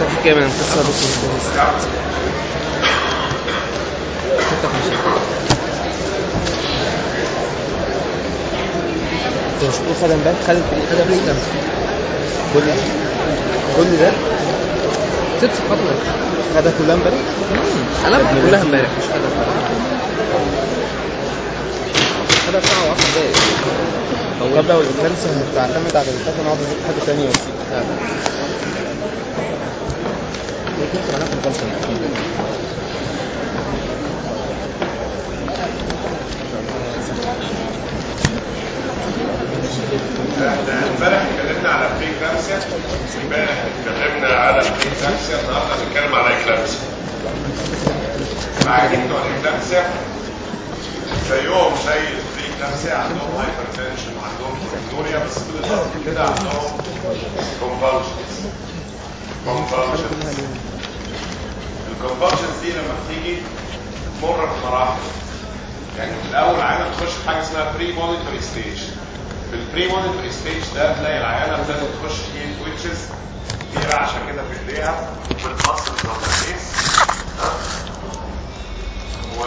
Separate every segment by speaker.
Speaker 1: صفحة كام انا مكسر بص انت مش بتقول خدها امبارح خدت خدها بريك كام؟ كل كل ده
Speaker 2: ست صفحات ولا
Speaker 1: خدها كلها امبارح؟
Speaker 2: انا كلها امبارح مش خدها خدها ساعة وعشر دقايق
Speaker 1: طب لو الكلمسة هتعتمد على الفترة انا اقعد اجيب حاجة تانية بس
Speaker 2: ممكن انا في الكلمة
Speaker 3: احنا امبارح اتكلمنا على بري كلامسيا امبارح اتكلمنا على بري كلامسيا النهارده هنتكلم على اكلامسيا عاجبين بتوع الاكلامسيا زيهم زي البري كلامسيا عندهم هايبر تنشن وعندهم كورتيزوريا بس بالاضافه كده عندهم كونفالجنز كونفالجنز الكونفالجنز دي لما بتيجي تمر بمراحل يعني في الاول عايزه تخش في حاجه اسمها بري مونيتوري ستيج في البري مونيتوري ستيج ده تلاقي العيانه ابتدت تخش في تويتشز في رعشه كده في ايديها في المصل اوف الفيس و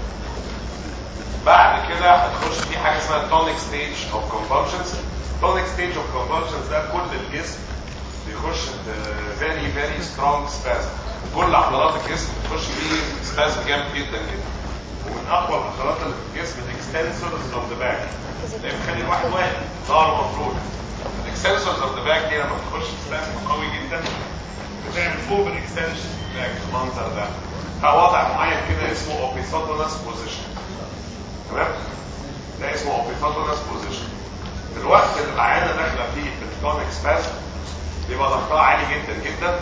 Speaker 3: بعد كده هتخش في حاجه اسمها تونيك ستيج اوف كونفولشنز تونيك ستيج اوف كونفولشنز ده كل الجسم بيخش فيري فيري سترونج سبازم كل عضلات الجسم بتخش فيه سبازم جامد جدا جدا ومن اقوى العضلات اللي في الجسم الاكستنسورز اوف ذا باك اللي بتخلي الواحد واقف ظهره مفروض الاكستنسورز اوف ذا باك دي لما بتخش في سبازم قوي جدا بتعمل اوفر اكستنشن باك المنظر ده وضع معين كده اسمه اوبيثوتونس بوزيشن تمام ده اسمه اوبيثوتونس بوزيشن في الوقت اللي العيانه داخله فيه في التونيك سبازم بيبقى ضغطها عالي جدا جدا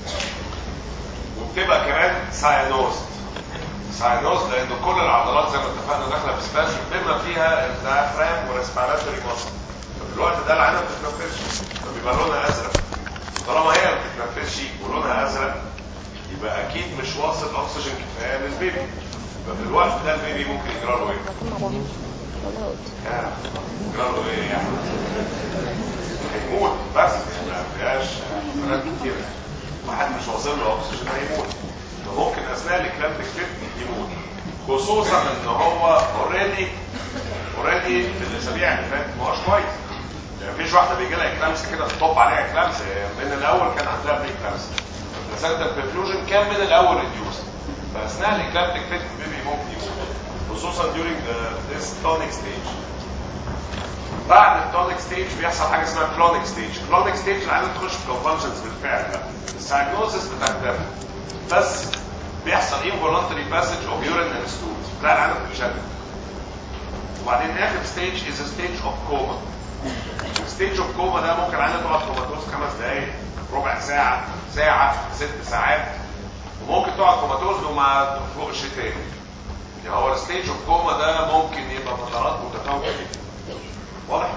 Speaker 3: وبتبقى كمان ساينوز ساينوز لان كل العضلات زي ما اتفقنا داخله في سبازم بما فيها الدايفرام وريسبيراتوري ماسل ففي الوقت ده العينه ما بتتنفسش فبيبقى لونها ازرق طالما هي ما بتتنفسش ولونها ازرق يبقى اكيد مش واصل اكسجين كفايه للبيبي ففي الوقت ده البيبي ممكن يجرى له ايه؟ يجرى له ايه يعني؟ هيموت بس ما فيهاش حاجات كتير واحد مش واصل له اكسجين هيموت فممكن اثناء الكلامبك فيت يموت خصوصا ان هو اوريدي اوريدي في الاسابيع اللي فاتت ما هوش كويس يعني مفيش واحده بيجي لها اكلامس كده تطب عليها اكلامس من الاول كان عندها بري اكلامس البلاسنتا برفيوجن كان من الاول ريديوس فاثناء الاكلامبك فيت البيبي ممكن يموت خصوصا during the this tonic stage بعد التونيك ستيج بيحصل حاجه اسمها كلونيك ستيج كلونيك ستيج العيال تخش في كونفالجنز بالفعل بقى السايكنوزس بتختفي بس بيحصل involuntary passage of urine and stools تلاقي العيال بتتشدد وبعدين اخر ستيج از ستيج اوف كوما الستيج اوف كوما ده ممكن العيال تقعد كوماتوز خمس دقائق ربع ساعه ساعه ست ساعات وممكن تقعد كوماتوز وما تفوقش تاني يعني هو الستيج اوف كوما ده ممكن يبقى فترات متفاوته جدا واضح؟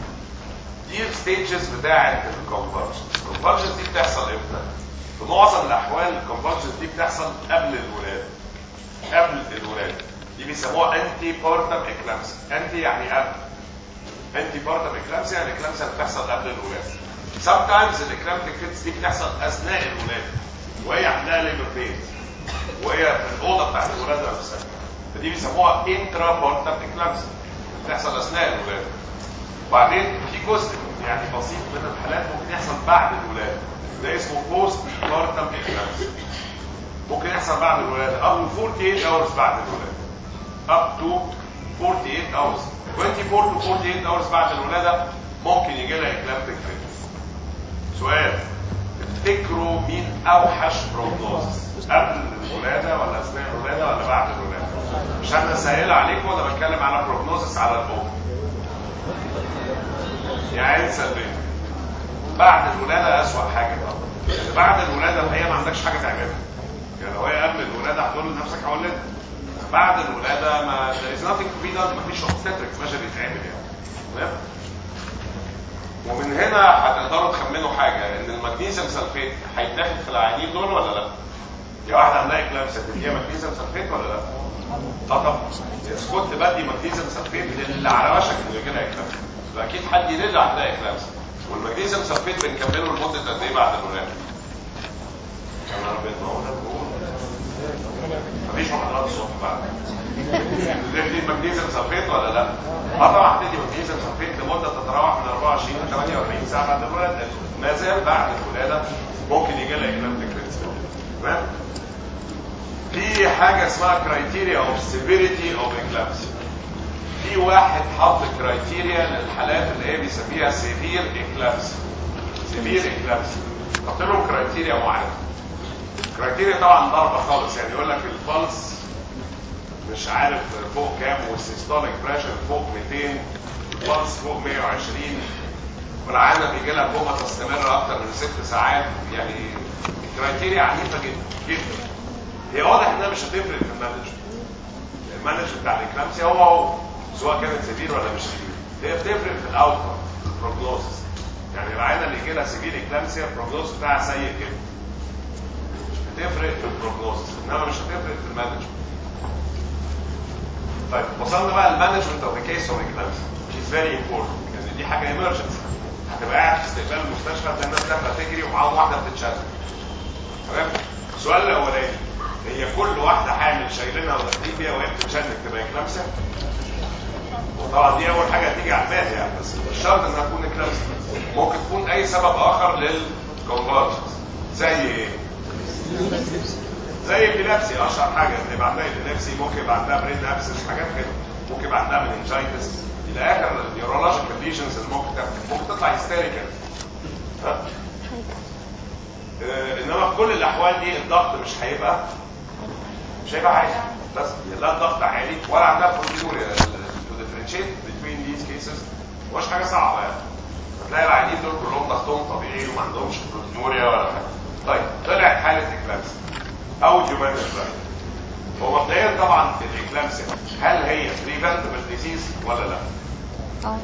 Speaker 3: دي الستيجز بتاعه الكونفرجنس الكونفرجنس دي بتحصل امتى؟ في معظم الاحوال الكونفرجنس دي بتحصل قبل الولاده قبل الولاده دي بيسموها انتي بورتم اكلامسيا انتي يعني قبل انتي بورتم اكلامسيا يعني الاكلامسيا بتحصل قبل الولاده sometimes الاكلامتيك فيتس دي بتحصل اثناء الولاده وهي عندها ليبر بين وهي في الاوضه بتاعت الولاده نفسها فدي بيسموها انترا بورتم اكلامسيا بتحصل اثناء الولاده وبعدين في جزء يعني بسيط من الحالات ممكن يحصل بعد الولاده ده اسمه بوست بارتم اكلامس ممكن يحصل بعد الولاده up to 48 hours بعد الولاده up to 48 hours 24 to 48 hours بعد الولاده ممكن يجي لها اكلامتيك فيتس سؤال تفتكروا مين اوحش بروجنوزس قبل الولاده ولا اثناء الولاده ولا بعد الولاده مش انا سائل عليكم ولا بتكلم على بروجنوزس على الام يعني سلبيه بعد الولاده اسوأ حاجه طبعا يعني بعد الولاده هي ما عندكش حاجه تعملها يعني لو هي قبل الولاده هتقول لنفسك هولد بعد الولاده ما there is nothing to be done مفيش obstetric measure يتعمل يعني تمام ومن هنا هتقدروا تخمنوا حاجه ان المغنيسيوم سلفيت هيتاخد في العيانين دول ولا لا؟ يا واحده عندها اكلامسيا تديها مغنيسيوم سلفيت ولا لا؟ اه طبعا اذا كنت بدي مغنيسيوم سلفيت للي على وشك انه يجي لها اكلامسيا فاكيد حد يرد عندها اكلامسيا والمغنيسيوم سلفيت بنكمله لمده قد ايه بعد الولاده؟ سلفيت ولا لا؟ اه طبعا هتدي مغنيسيوم سلفيت لمده تتراوح من 24 ل 48 ساعه بعد الولاده ما زال بعد الولاده ممكن يجي لها اكلامتيك ريسك تمام؟ في حاجه اسمها كرايتيريا اوف سيفيريتي اوف اكلامسيا في واحد حط كرايتيريا للحالات اللي هي بيسميها سيفير اكلامسيا سيفير اكلامسيا حط لهم كرايتيريا معينه كرايتيريا طبعا ضربه خالص يعني يقول لك البلس مش عارف فوق كام والسيستوليك بريشر فوق 200 البلس فوق 120 والعيانه بيجي لها كوما تستمر اكتر من ست ساعات يعني كرايتيريا عنيفه جدا جدا هي واضح انها مش هتفرق في المانجمنت المانجمنت بتاع الاكلامسيا هو هو سواء كانت سيفير ولا مش سيفير هي بتفرق في الاوتكم البروجنوسيس يعني العيانه اللي يجي لها سيفير اكلامسيا البروجنوسيس بتاعها سيء جدا تفرق في البروجنوسيس انما مش هتفرق في المانجمنت طيب وصلنا بقى المانجمنت اوف كيس اوف اكلامسيا which is very important لان دي حاجه ايمرجنسي هتبقى قاعد في استقبال المستشفى تلاقي الناس داخله تجري ومعاهم واحده بتتشد تمام السؤال الاولاني هي كل واحده حامل شايلينها وداخلين بيها وهي بتتشنج تبقى اكلامسيا وطبعا دي اول حاجه هتيجي على البال يعني بس مش شرط انها تكون اكلامسيا ممكن تكون اي سبب اخر للكونفرجنس زي ايه؟ زي الابيلابسي اشهر حاجه اللي يبقى عندها ابيلابسي ممكن يبقى عندها برين ابسس حاجات كده ممكن يبقى عندها مننجايتس الى اخر النيورولوجيكال ليجنز اللي ممكن تعمل ممكن تطلع هيستيريكال ها آه، انما في كل الاحوال دي الضغط مش هيبقى مش هيبقى عالي بس لا الضغط عالي ولا عندها بروتينوريا تو ديفرنشيت بين ذيز كيسز مش حاجه صعبه يعني هتلاقي العيانين دول كلهم ضغطهم طبيعي وما عندهمش بروتينوريا ولا حاجه طيب طلعت حاله اكلامسيا او جومانيك هو مبدئيا طبعا الاكلامسيا هل هي بريفنتبل ديزيز ولا لا؟
Speaker 4: اه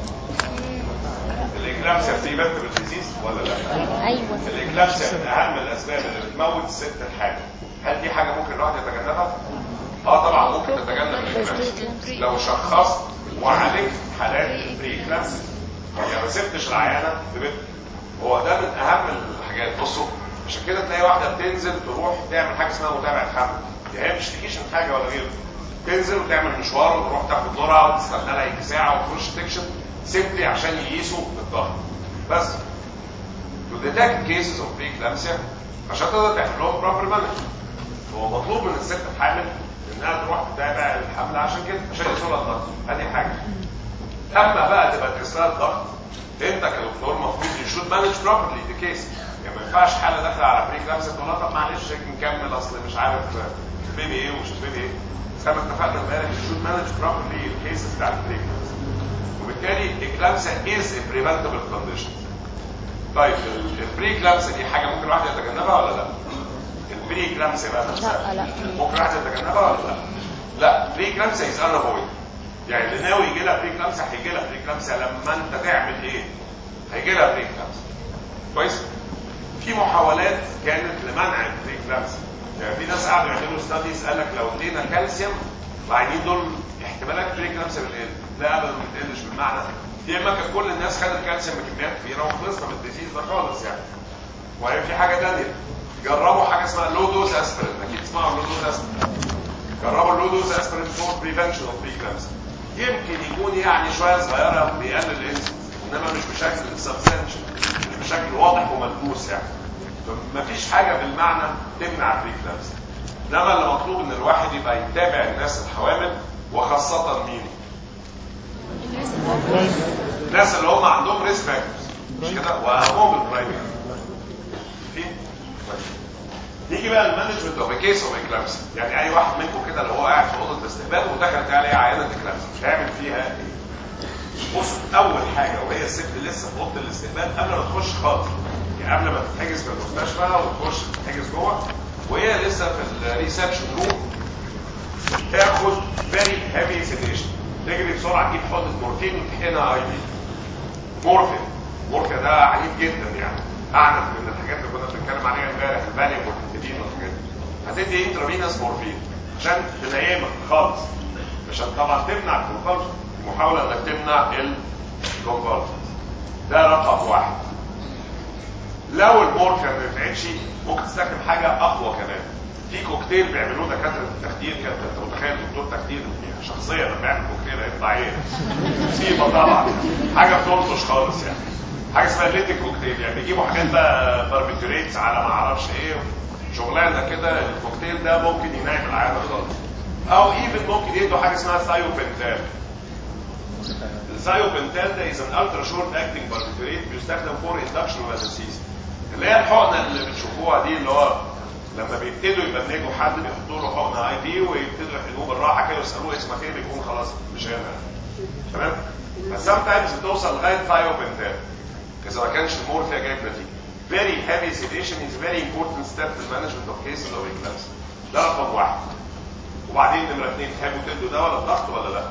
Speaker 3: الاكلامسيا بريفنتبل ديزيز ولا لا؟
Speaker 4: ايوه
Speaker 3: الاكلامسيا من اهم الاسباب اللي بتموت الست الحامل هل دي حاجه ممكن الواحد يتجنبها؟ اه طبعا ممكن تتجنب الاكلامسيا لو شخصت وعالجت حالات البري اكلامسيا يعني ما سبتش العيانه في بيتها هو ده من اهم الحاجات بصوا عشان كده تلاقي واحده بتنزل تروح تعمل حاجه اسمها متابعه حمل يعني هي مش تجيش من حاجه ولا غيره تنزل وتعمل مشوار وتروح تاخد جرعه وتستنى لها يجي ساعه وتخش تكشف سيمبلي عشان يقيسوا الضغط بس to detect cases of preeclampsia عشان تقدر تعمل لهم proper management هو مطلوب من الست الحامل انها تروح تتابع الحمل عشان كده عشان يقيسوا لها الضغط ادي حاجه اما بقى تبقى تقيس لها الضغط انت كدكتور المفروض يو شود مانج بروبرلي ذا كيس يعني ما ينفعش حاله داخله على بري كلامسيا تقول لها طب معلش نكمل اصل مش عارف بيبي ايه ومش بيبي ايه زي ما اتفقنا امبارح يو شود مانج بروبرلي الكيسز بتاعت البري كلامسيا وبالتالي الكلامسيا از ا بريفنتبل كونديشن طيب البري كلامسيا دي حاجه ممكن الواحد يتجنبها ولا لا؟ البري كلامسيا بقى نفسها
Speaker 4: لا لا
Speaker 3: ممكن الواحد يتجنبها ولا لا؟ لا بري كلامسيا از انافويد يعني اللي ناوي يجي لها بري كلامسيا هيجي لها بري كلامسيا لما انت تعمل ايه؟ هيجي لها بري كلامسيا كويس؟ في محاولات كانت لمنع البري كلامسيا يعني في ناس قعدوا يعملوا ستاديز قال لك لو ادينا كالسيوم العيانين دول احتمالات بري كلامسيا بتقل لا ابدا ما بتقلش بالمعنى يا اما كان كل الناس خدت كالسيوم بكميات كبيره وخلصنا من الديزيز ده خالص يعني وهي في حاجه ثانيه جربوا حاجه اسمها لو دوز اسبرين اكيد تسمعوا لو دوز اسبرين جربوا اللو دوز اسبرين فور بريفنشن اوف بري كلامسيا يمكن يكون يعني شويه صغيره بيقلل الانسولين انما مش بشكل سبستانشال مش بشكل واضح وملموس يعني مفيش حاجه بالمعنى تمنع البريكلامسيا انما اللي مطلوب ان الواحد يبقى يتابع الناس الحوامل وخاصه مين؟ الناس اللي هم عندهم ريسك فاكتورز مش كده واهمهم البرايمري نيجي بقى المانجمنت اوف كيس اوف اكلامسيا يعني اي واحد منكم كده لو هو قاعد في اوضه الاستقبال ودخلت عليه عيانه اكلامسيا هيعمل فيها ايه؟ بص اول حاجه وهي الست لسه في اوضه الاستقبال قبل ما تخش خالص يعني قبل ما تتحجز في المستشفى وتخش تتحجز جوه وهي لسه في الريسبشن روم تاخد فيري هيفي سيديشن تجري بسرعه تجيب حقنه مورفين وتحقنها اي بي مورفين مورفين ده عنيف جدا يعني اعنف من الحاجات اللي كنا بنتكلم عليها امبارح الفاليوم والكتابين والحاجات دي هتدي انترافينوس مورفين عشان تنيمك خالص عشان طبعا تمنع الكونفرجن محاولة انك تمنع الكونفرجن ده رقم واحد لو المورفين ما نفعتش ممكن تستخدم حاجة اقوى كمان في كوكتيل بيعملوه دكاتره التخدير كده انت متخيل دكتور تخدير شخصيا لما يعمل كوكتيل هيطلع ايه؟ مصيبه طبعا حاجه بتلطش خالص يعني حاجه اسمها ليتك كوكتيل يعني بيجيبوا حاجات بقى باربيتوريتس على ما اعرفش ايه شغلانه كده الكوكتيل ده ممكن ينام العيان خالص او ايفن ممكن يدوا حاجه اسمها ثايوبنتال الثايوبنتال ده از ان الترا شورت اكتنج باربيتوريت بيستخدم فور اندكشن انستيزيا اللي هي الحقنه اللي بتشوفوها دي اللي هو لما بيبتدوا يبنجوا حد بيحطوا له حقنه اي بي ويبتدوا يحقنوه بالراحه كده ويسالوه اسمك ايه بيكون خلاص مش هنا تمام بس سام تايمز بتوصل لغايه ثايوبنتال اذا ما كانش المورفيا جايب نتيجه very heavy sedation is very important step in management of cases of eclampsia ده رقم واحد وبعدين نمره اثنين تحبوا تدوا ده ولا الضغط ولا لا؟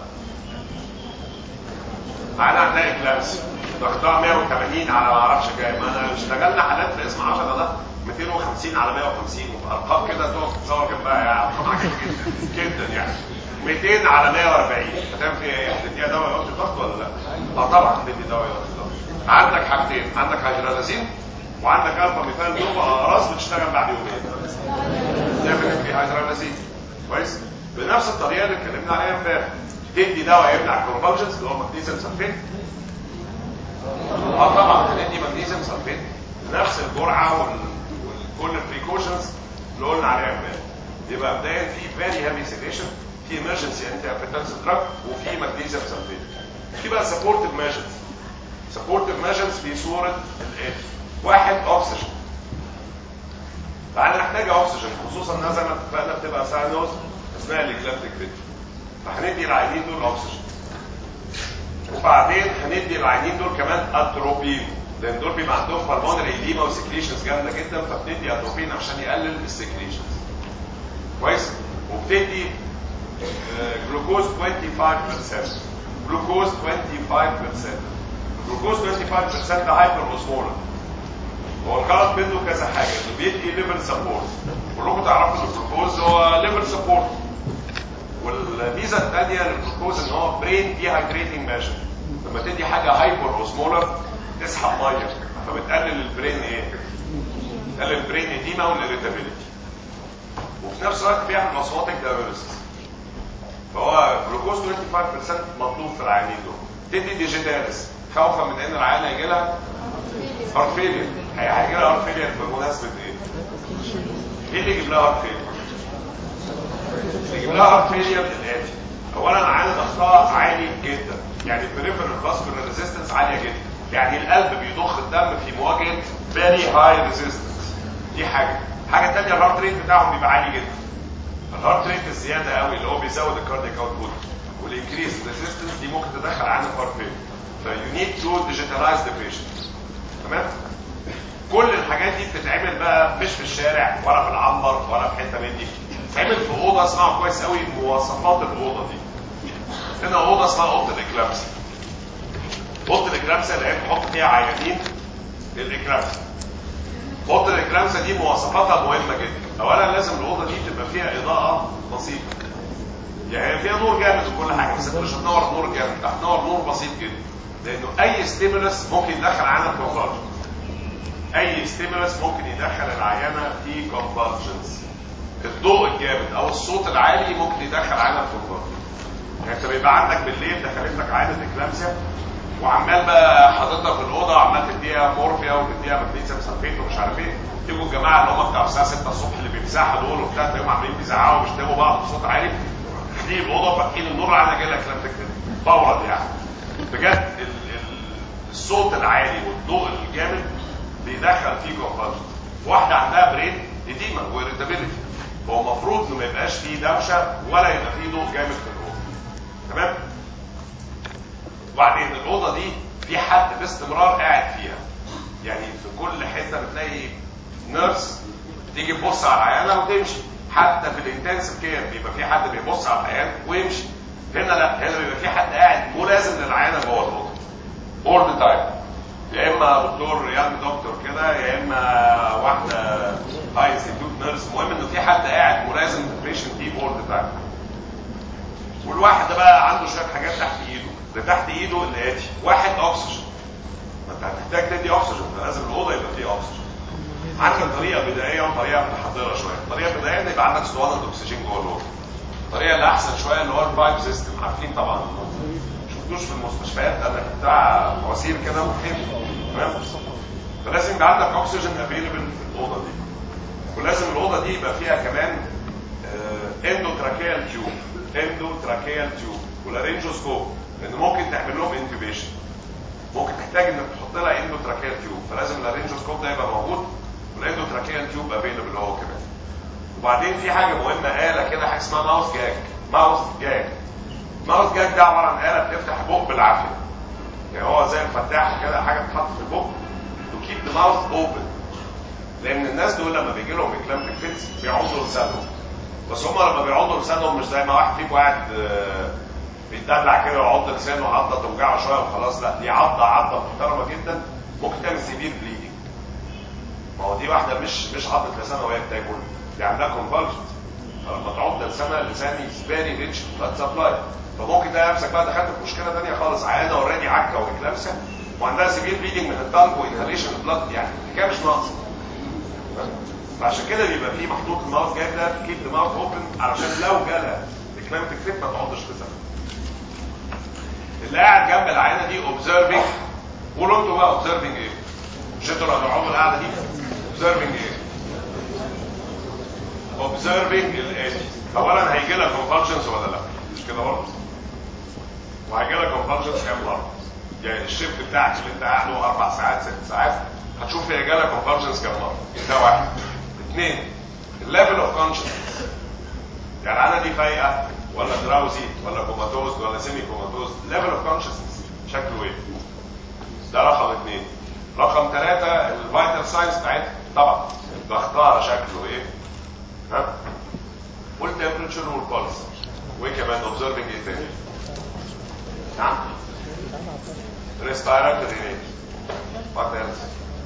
Speaker 3: معانا عندنا اكلامس ضغطها 180 على ما اعرفش كام انا اشتغلنا حالات في اسم 10 ده 250 على 150 وارقام كده تقف تصور جنبها يعني ارقام عجيبه جدا جدا يعني 200 على 140 هتعمل فيها ايه؟ هتديها دواء يوطي الضغط ولا لا؟ اه طبعا هتدي دواء يوطي الضغط عندك حاجتين عندك هيدرالازين وعندك الفا ميثان دوبا اقراص بتشتغل بعد يومين تعمل ايه هيدرالازين كويس بنفس الطريقه اللي اتكلمنا عليها امبارح تدي دواء يمنع الكونفولجنز اللي هو مغنيسيوم سلفيت اه طبعا هندي مغنيسيوم سلفيت نفس الجرعه وال... وكل البريكوشنز اللي قلنا عليها امبارح يبقى بدايه في فيري هيفي سيديشن في ايمرجنسي انتي ابيتنسيف دراج وفي مغنيسيوم سلفيت في بقى سبورتيف ميجرز سبورتيف ميجرز في صوره الاتي واحد اوكسجين فانا محتاج اوكسجين خصوصا انها زي ما اتفقنا بتبقى ساينوز اثناء الاجلابتيك فيت فهندي العينين دول اوكسجين وبعدين هندي العينين دول كمان اتروبين لان دول بيبقى عندهم هرمونال ايديما وسكريشنز جامده جدا فبندي اتروبين عشان يقلل السكريشنز كويس وبتدي جلوكوز 25% جلوكوز 25% جلوكوز 25% ده هايبر اوسمولر هو الغرض منه كذا حاجه انه بيدي ليفر سبورت كلكم تعرفوا ان الجلوكوز هو ليفر سبورت والميزه الثانيه للجلوكوز ان هو برين دي هايدريتنج ميجر لما تدي حاجه هايبر اوسمولر تسحب ميه فبتقلل البرين ايه؟ تقلل البرين ايديما والاريتابيلتي وفي نفس الوقت بيعمل اوسموتيك دايوريسيس فهو جلوكوز 25% مطلوب في العيانين دول تدي ديجيتالس خوفا من ان العيانه يجي لها هارت فيلير هيجي لها هارت فيلير بمناسبه ايه؟ ايه اللي يجيب لها هارت فيلير؟ اللي يجيب لها هارت فيلير الاتي اولا عيانه ضغطها عالي جدا يعني البريفرال فاسكولار ريزيستنس عاليه جدا يعني القلب بيضخ الدم في مواجهه فيري هاي ريزيستنس دي حاجه حاجه ثانيه الهارت ريت بتاعهم بيبقى عالي جدا الهارت ريت الزياده قوي اللي هو بيزود الكاردياك اوتبوت والانكريز ريزيستنس دي ممكن تدخل عن الهارت ريت فيو نيد تو ديجيتالايز ذا بيشنت تمام كل الحاجات دي بتتعمل بقى مش في الشارع ولا في العنبر ولا في حته من دي بتتعمل في اوضه اسمها كويس قوي مواصفات الاوضه دي هنا اوضه اسمها اوضه الاكلامسي اوضه الاكلامسي اللي هي بنحط فيها عيانين للاكلامسي اوضه الاكلامسي دي مواصفاتها مهمه جدا اولا لازم الاوضه دي تبقى فيها اضاءه بسيطه يعني فيها نور جامد وكل حاجه بس انت مش هتنور نور جامد هتنور نور بسيط جدا لانه اي ستيمولس ممكن يدخل عيانه في كونفرجن اي ستيمولس ممكن يدخل العيانه في كونفرجنس الضوء الجامد او الصوت العالي ممكن يدخل عيانه في كونفرجن يعني انت بيبقى عندك بالليل دخلت لك عينه اكلامسيا وعمال بقى حاططها في الاوضه وعمال تديها مورفيا وتديها مغنيسيوم سلفيت ومش عارف ايه يجوا الجماعه اللي هم بتاع الساعه 6 الصبح اللي بيمسحوا دول وبتاع تلاقيهم عاملين بيزعقوا وبيشتموا بعض بصوت عالي دي الاوضه فاتحين النور على جاي لك كلام تكتب بورد يعني بجد ال ال الصوت العالي والضوء الجامد بيدخل فيه كونفرجن واحده عندها برين اديما واريتابيلتي هو المفروض انه ما يبقاش فيه دوشه ولا يبقى فيه ضوء جامد في الاوضه تمام وبعدين الاوضه دي في حد باستمرار قاعد فيها يعني في كل حته بتلاقي نيرس تيجي تبص على العيانه وتمشي حتى في الانتنسيف كير بيبقى في حد بيبص على العيان ويمشي هنا لا هنا بيبقى في حد قاعد ملازم للعيانه جوه الاوضه اول ذا تايم يا اما دكتور يانج دكتور كده يا اما واحده هاي انستيتيوت نيرس المهم انه في حد قاعد ملازم للبيشنت دي اول ذا تايم والواحد ده بقى عنده شويه حاجات تحت ايده اللي تحت ايده الاتي واحد اكسجين ما انت هتحتاج تدي اكسجين لازم الاوضه يبقى فيها اكسجين عندك طريقه بدائيه وطريقه متحضره شويه الطريقه البدائيه ان يبقى عندك اسطوانه اكسجين جوه اللوب الطريقه اللي احسن شويه اللي هو البايب سيستم عارفين طبعا شفتوش في المستشفيات انا بتاع مواسير كده مهم تمام فلازم يبقى عندك اكسجين افيلبل في الاوضه دي ولازم الاوضه دي يبقى فيها كمان اندوتراكيال تيوب اندوتراكيال تيوب ولارينجوسكوب لان ممكن تعمل لهم انتوبيشن ممكن تحتاج انك تحط لها اندوتراكيال تيوب فلازم اللارينجوسكوب ده يبقى موجود والاندوتراكيال تيوب افيلبل هو كمان وبعدين في حاجه مهمه آلة كده حاجه اسمها ماوس جاك ماوس جاك ماوس جاك ده عباره عن آلة بتفتح بق بالعافيه يعني هو زي الفتاح كده حاجه بتتحط في البق تو كيب ذا ماوس اوبن لان الناس دول لما بيجي لهم اكلامتيك فيتس بيعضوا لسانهم بس هم لما بيعضوا لسانهم مش زي ما واحد فيكم قاعد آه، بيتدلع كده ويعض لسانه عضه توجعه شويه وخلاص لا دي عضه عضه محترمه جدا ممكن تعمل سيفير بليدنج ما هو دي واحده مش مش عضه لسانها وهي بتاكل دي عندها كونفالجنت فلما تعض لسانها اللسان از فيري ريتش بلاد سبلاي فممكن تلاقي نفسك بقى دخلت في مشكله ثانيه خالص عيانه اوريدي عكه واكلامسه وعندها سيفير بليدنج من التانك وانهاليشن بلاد يعني الحكايه مش ناقصه فعشان كده بيبقى فيه محطوط الماوس جاي ده كيب ذا ماوث اوبن علشان لو جالها اكلامتيك فيت ما تعضش لسانها اللي قاعد جنب العينه دي اوبزرفنج قولوا انتوا بقى اوبزرفنج ايه؟ مش انتوا اللي هتقعدوا القعده دي؟ اوبزرفنج ايه؟ اوبزرفنج الاتي اولا هيجي لك كونفالجنس ولا لا؟ مش كده برضه؟ وهيجي لك كونفالجنس كام مره؟ يعني الشيفت بتاعك اللي انت قاعده اربع ساعات ست ساعات هتشوف هيجي لك كونفالجنس كام مره؟ ده واحد. اثنين الليفل اوف كونشنس يعني انا دي فايقه ولا دراوزي ولا كوماتوز ولا سيمي كوماتوز ليفل اوف كونشسنس شكله ايه؟ ده رقم اثنين رقم ثلاثة الفايتال ساينس بتاعتها طبعا ضغطها شكله ايه؟ ها؟ والتمبريتشر والبلس وايه كمان اوبزرفنج ايه تاني؟ نعم؟ ريسبيراتوري ريت وات ايلس؟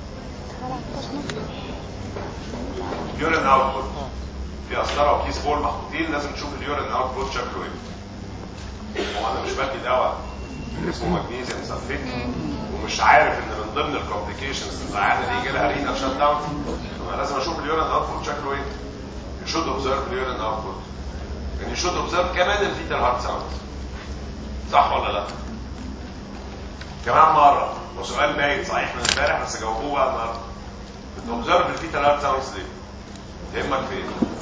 Speaker 3: يورين اوتبوت في قسطره وكيس بول محطوطين لازم تشوف اليورين اوتبوت شكله ايه هو انا مش بدي دواء اسمه مغنيسيوم سلفيت ومش عارف ان من ضمن الكومبليكيشنز اللي العيانه دي يجي لها رينال شات داون انا لازم اشوف اليورين اوتبوت شكله ايه you should observe اليورين اوتبوت and you should observe كمان الفيتال هارت ساوند صح ولا لا كمان مره وسؤال باين صحيح من امبارح بس جاوبوه بقى النهارده بتوبزرف الفيتال هارت ساوندز ليه؟ يهمك في ايه؟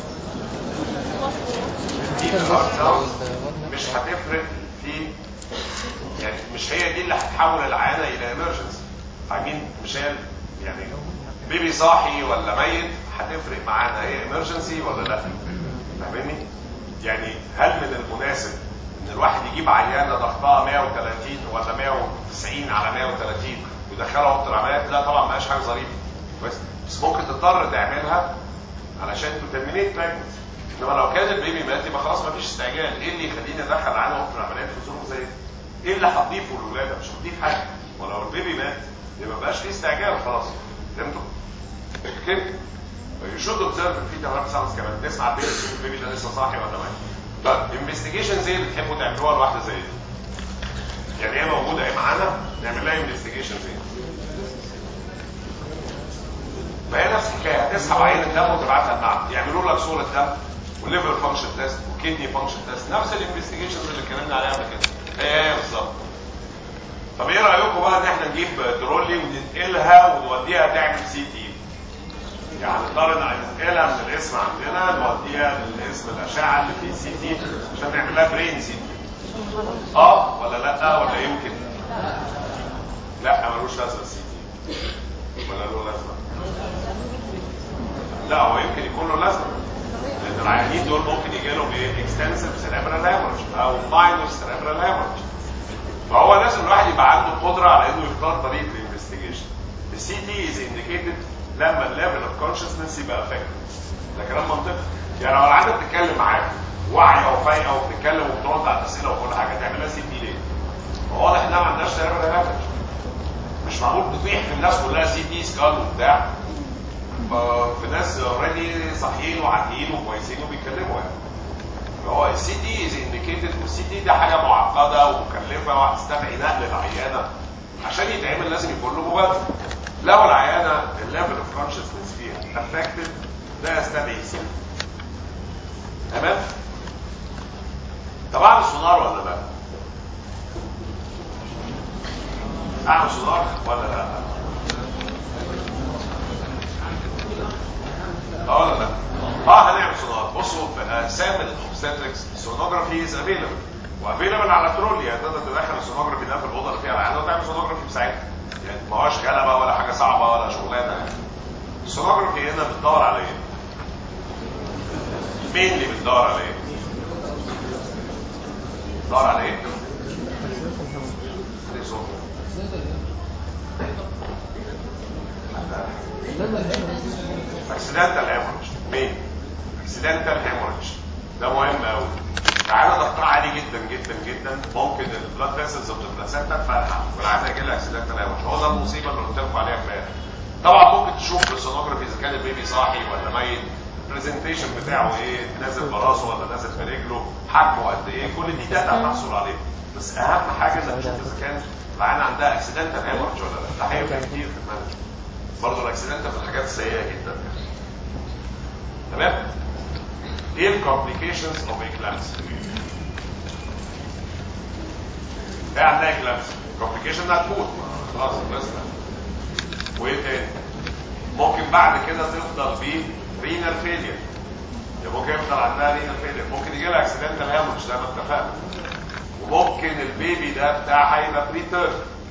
Speaker 3: الفيتال هارت ساوندز مش هتفرق في يعني مش هي دي اللي هتحول العيانه الى ايمرجنسي عارفين مش هي يعني بيبي صاحي ولا ميت هتفرق معانا هي ايمرجنسي ولا لا فاهمني يعني هل من المناسب ان الواحد يجيب عيانه ضغطها 130 ولا 190 على 130 ويدخلها اوضه العمليات لا طبعا ما حاجه ظريفه بس بس ممكن تضطر تعملها علشان تترمينيت براجنسي انما لو كان البيبي مات يبقى خلاص ما فيش استعجال ايه اللي يخليني ادخل عيانه اوضه العمليات في ظروف زي دي؟ ايه اللي هتضيفه للولاده مش هتضيف حاجه ولو البيبي مات يبقى ما بقاش فيه استعجال خلاص فهمتوا؟ كده يو شود اوبزرف الفيتال هارت ساوندز كمان تسمع البيبي تشوف البيبي ده لسه صاحي ولا ميت طيب انفستيجيشنز ايه بتحبوا تعملوها لواحده زي دي؟ يعني هي موجوده ايه معانا نعمل لها انفستيجيشنز ايه؟ ما هي نفس الحكايه هتسحب عينه دم وتبعتها المعمل يعملوا لك صوره دم وليفر فانكشن تيست وكدني فانكشن تيست نفس الانفستيجيشنز اللي اتكلمنا عليها قبل كده هي هي بالظبط طب ايه رايكم بقى ان احنا نجيب ترولي وننقلها ونوديها تعمل سي تي يعني نضطر ننقلها من الاسم عندنا نوديها للاسم الاشعه اللي فيه سي تي عشان نعمل لها برين سي تي اه ولا لا ولا يمكن لا ملوش لازمه السي تي ولا له لازمه لا هو يمكن يكون له لازمه لان العيانين دول ممكن يجي لهم ايه اكستنسيف سيريبرال هيموريج او ماينور سيريبرال هيموريج فهو لازم الواحد يبقى عنده قدره على انه يختار طريقه الانفستيجيشن السي تي از انديكيتد لما الليفل اوف كونشسنس يبقى افكتد ده كلام منطقي يعني لو العاده بتتكلم معاك واعيه وفايقه وبتتكلم وبترد على الاسئله وكل حاجه تعملها سي تي ليه؟ ما واضح انها ما عندهاش سيريبرال هيموريج مش معقول تطيح في الناس كلها سي تي سكال وبتاع في ناس اوريدي صاحيين وعاديين وكويسين وبيتكلموا يعني فهو السي تي از انديكيتد والسي تي ده حاجه معقده ومكلفه وهتستدعي نقل العيانه عشان يتعمل لازم يكون له مبادره لو العيانه الليفل اوف كونشسنس فيها افكتد ده يستدعي سي تمام طب اعمل سونار ولا لا اعمل سونار ولا لا اه ولا لا اه هنعمل سونار بصوا في اقسام الاوبستريكس سونوجرافي از افيلبل وافيلبل على ترول يعني تقدر تدخل السونوجرافي ده في الاوضه اللي فيها العيان وتعمل سونوجرافي بساعتها يعني ما هوش غلبه ولا حاجه صعبه ولا شغلانه يعني السونوجرافي هنا بتدور على ايه؟ مين اللي بتدور على ايه؟ بتدور على ايه؟ ليه صوت؟ اكسيدنتال هيموريج مين؟ اكسيدنتال هيموريج ده مهم قوي العيادة ضغطها عالي جدا جدا جدا ممكن البلاد فيسلز اوف البلاسنتا تفرقع والعيادة يجي لها اكسيدنتال هيموريج هو ده المصيبه اللي قلت لكم عليها امبارح طبعا ممكن تشوف في السونوجرافي اذا كان البيبي صاحي ولا ميت البرزنتيشن بتاعه ايه نازل براسه ولا نازل في رجله حجمه قد ايه كل دي داتا هتحصل عليها بس اهم حاجه انك تشوف اذا كان العيان عندها اكسيدنتال هيموريج ولا لا ده هيفرق كتير في المانجمنت برضه الاكسيدنتال من الحاجات السيئه جدا تمام ايه الكومبليكيشنز اوف اكلامس ايه عندها اكلامس كومبليكيشن انها تموت خلاص بس وايه تاني ممكن بعد كده تفضل ب رينال فيلير يعني ممكن يفضل عندها رينال فيلير ممكن يجي لها اكسيدنتال هيموريج زي ما اتفقنا وممكن البيبي ده بتاعها هيبقى بريتيرم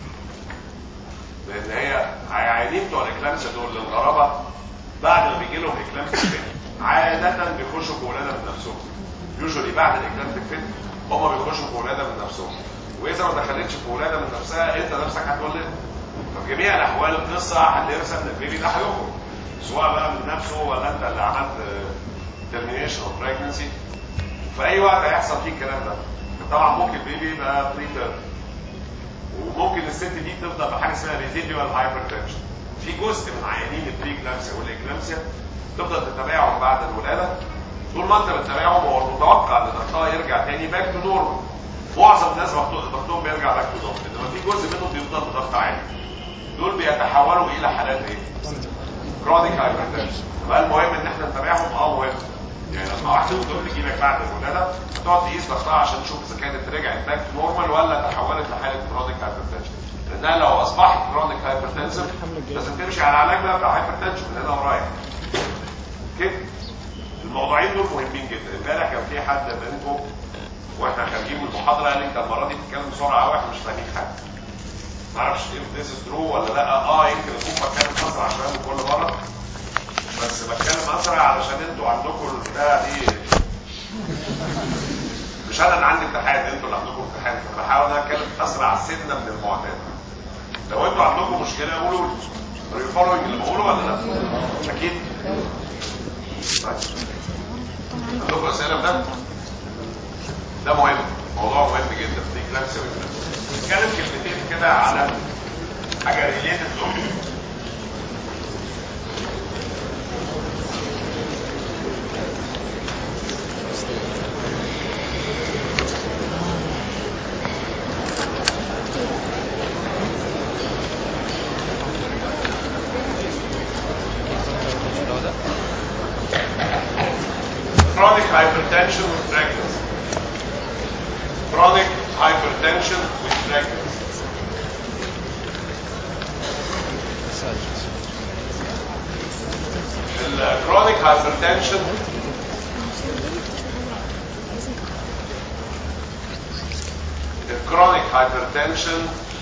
Speaker 3: لان هي عيانين بتوع الاكلامسيا دول للغرابه بعد ما بيجي لهم اكلامسيا فيت عاده بيخشوا في ولاده من نفسهم يوجوالي بعد الاكلامسيا فيت هم بيخشوا في ولاده من نفسهم واذا ما دخلتش في ولاده من نفسها انت نفسك هتولد ففي جميع الاحوال القصه هترسم ان البيبي ده هيخرج سواء بقى من نفسه ولا انت اللي عملت ترمينيشن اوف بريجنسي في اي وقت هيحصل فيه الكلام ده طبعا ممكن البيبي يبقى بريتيرم وممكن الست دي تفضل بحاجه اسمها ريزيديوال هايبرتنشن في جزء من عيانين البريكلامسيا والاكلامسيا تفضل تتابعهم بعد الولاده طول ما انت بتتابعهم هو المتوقع ان ضغطها يرجع تاني باك تو نورمال معظم الناس ضغطهم بيرجع باك تو نورمال انما في جزء منهم بيفضل بضغط عالي دول بيتحولوا الى حالات ايه؟ كرونيك هايبرتنشن يبقى المهم ان احنا نتابعهم اه مهم يعني لما واحده من دول تجي لك بعد الولاده هتقعد تقيس ضغطها عشان تشوف اذا كانت رجعت باك تو نورمال ولا تحولت لحاله كرونيك هايبرتنشن لانها لو اصبحت كرونيك هايبرتنشن لازم تمشي على علاج بقى بتاع هايبرتنشن من هنا ورايح كده الموضوعين دول مهمين جدا امبارح كان في حد منكم واحنا خارجين من المحاضره قال لي انت المره دي بتتكلم بسرعه قوي احنا مش فاهمين حاجه ما اعرفش ايه ذيس ترو ولا لا اه يمكن اكون بتكلم اسرع شويه من كل مره بس بتكلم اسرع علشان انتوا عندكم البتاع دي مش انا اللي عندي امتحان انتوا اللي عندكم امتحان فانا بحاول اتكلم اسرع سنه من المعتاد لو انتوا عندكم مشكله قولوا لي Are you following اللي بقوله ولا لا؟ اكيد عندكم اسئله ده؟ ده مهم موضوع مهم جدا دي كلامسيا نتكلم كلمتين كده على حاجه ريليتد chronic hypertension with pregnancy. Chronic hypertension with pregnancy. الكرونيك hypertension الكرونيك hypertension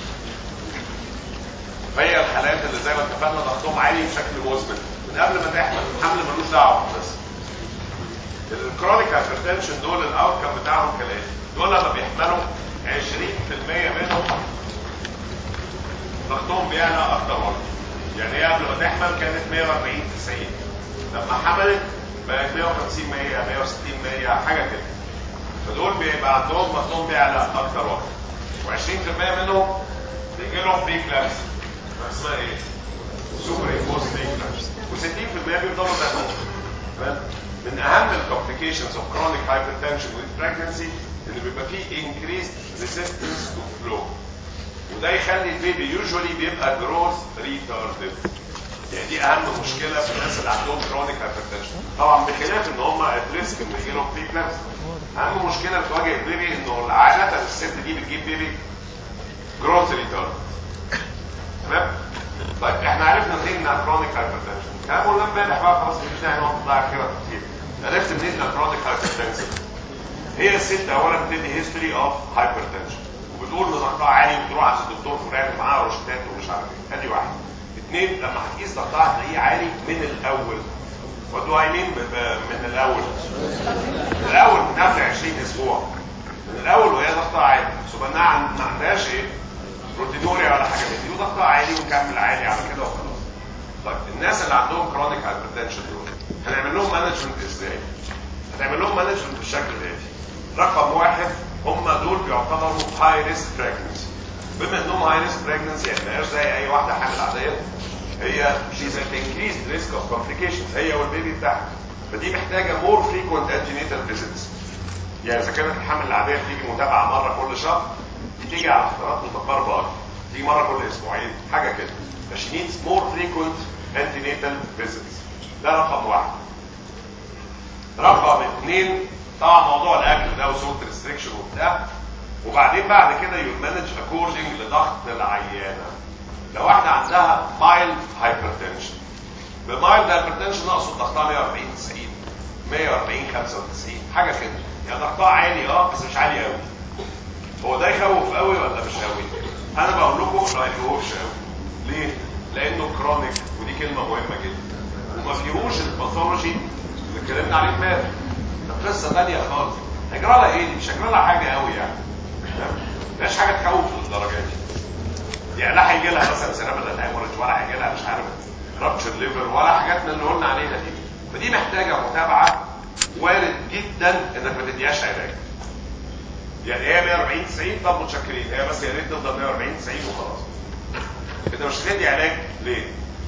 Speaker 3: هي الحالات اللي زي ما اتفقنا ضغطهم عالي بشكل مزمن من قبل ما تحمل الحمل ملوش دعوه بس الكرونيك هايبرتنشن دول الاوتكم بتاعهم كالاتي دول لما بيحملوا 20% منهم ضغطهم بيعلى اكتر مره يعني هي قبل ما تحمل كانت 140 90 لما حملت بقت 150 100 160 100 حاجه كده فدول بيبقى عندهم ضغطهم بيعلى اكتر وقت و20% منهم بيجي لهم بري كلابس اسمها ايه؟ سوبر امبوز بري كلابس و60% بيفضلوا زي ما هم تمام؟ من اهم الكومبليكيشنز اوف كرونيك هايبرتنشن with pregnancy اللي بيبقى فيه increased resistance to flow وده يخلي البيبي يوجوالي بيبقى جروث ريتاردد يعني دي اهم مشكله في الناس اللي عندهم كرونيك هايبرتنشن طبعا بخلاف ان هم ات ريسك ان يجي لهم بري كلامس اهم مشكله بتواجه البيبي انه عاده الست دي بتجيب بيبي جروث ريتارد تمام طيب احنا عرفنا منين انها كرونيك هايبرتنشن كلام قلنا امبارح بقى خلاص مش داعي نقعد نضيع كده كتير عرفت منين انها كرونيك هايبرتنشن هي الست اولا بتدي هيستوري اوف هايبرتنشن وبتقول ان ضغطها عالي وتروح عند الدكتور فلان معاها روشتات ومش عارف ايه ادي واحد اثنين لما هتقيس ضغطها هتلاقيه عالي من الاول What do I mean ب- من الاول من الاول من قبل 20 اسبوع من الاول وهي ضغطها عالي ثم انها عن- ما عندهاش ايه بروتينوريا ولا حاجه من دي وضغطها عالي ومكمل عالي على كده وخلاص طيب الناس اللي عندهم كرونيك هايبرتنشن دول هنعمل لهم مانجمنت ازاي هنعمل لهم مانجمنت بالشكل الاتي رقم واحد هم دول بيعتبروا هاي ريسك بريجنسي بما انهم هاي ريسك بريجنسي يعني ما هياش زي اي واحده حامل عاديه هي شيز at increased risk of complications هي والبيبي بتاعها فدي محتاجه more frequent antenatal visits يعني اذا كانت الحمل العاديه بتيجي متابعه مره كل شهر دي تيجي على فترات متقاربه اكتر تيجي مره كل اسبوعين حاجه كده فشي needs more frequent antenatal visits ده رقم واحد رقم اثنين طبعا موضوع الاكل ده وسولت ريستريكشن وبتاع وبعدين بعد كده يو مانج اكوردنج لضغط العيانه لو واحده عندها مايلد هايبرتنشن بمايلد هايبرتنشن اقصد ضغطها 140 90 140 95 حاجه كده يعني ضغطها عالي اه بس مش عالي قوي هو ده يخوف قوي ولا مش قوي انا بقول لكم ما يخوفش قوي ليه لانه كرونيك ودي كلمه مهمه جدا وما فيهوش الباثولوجي اللي اتكلمنا عليه امبارح ده قصه ثانيه خالص هيجرى لها ايه دي مش هيجرى لها حاجه قوي يعني تمام؟ مفيش حاجه تخوف للدرجه دي يعني لا هيجي لها مثلا سيرابل هيموريج ولا هيجي لها مش عارف رابتشر ليفر ولا حاجات من اللي قلنا عليها دي فدي محتاجه متابعه وارد جدا انك ما تديهاش علاج يعني هي 140 90 طب متشكرين هي بس يا ريت تفضل 140 90 وخلاص انت مش هتدي علاج ليه؟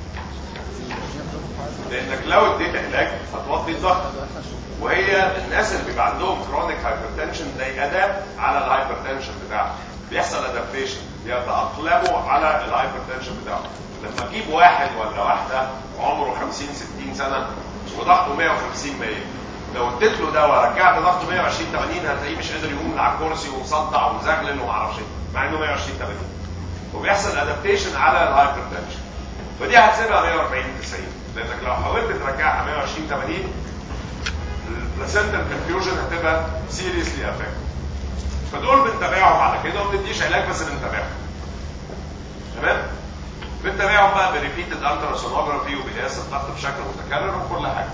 Speaker 3: لانك لو اديت علاج هتوطي الضغط وهي الناس اللي بيبقى عندهم كرونيك هايبرتنشن ده اداب على الهايبرتنشن بتاعه بيحصل ادابتيشن بيتاقلموا على الهايبرتنشن بتاعه لما اجيب واحد ولا واحده عمره 50 60 سنه وضغطه 150 100 لو اديت له دواء رجعت ضغطه 120 80 هتلاقيه مش قادر يقوم من على الكرسي ومصدع ومزغلل وما اعرفش ايه مع انه 120 80 وبيحصل ادابتيشن على الهايبرتنشن فدي هتسيبها 140 90 لانك لو حاولت ترجعها 120 80 البلاسنتا كونفيوجن هتبقى سيريسلي افكت فدول بنتابعهم على كده وما بنديش علاج بس بنتابعهم تمام بنتابعهم بقى بريبيتد الترا سونوجرافي وبقياس الضغط بشكل متكرر وكل حاجه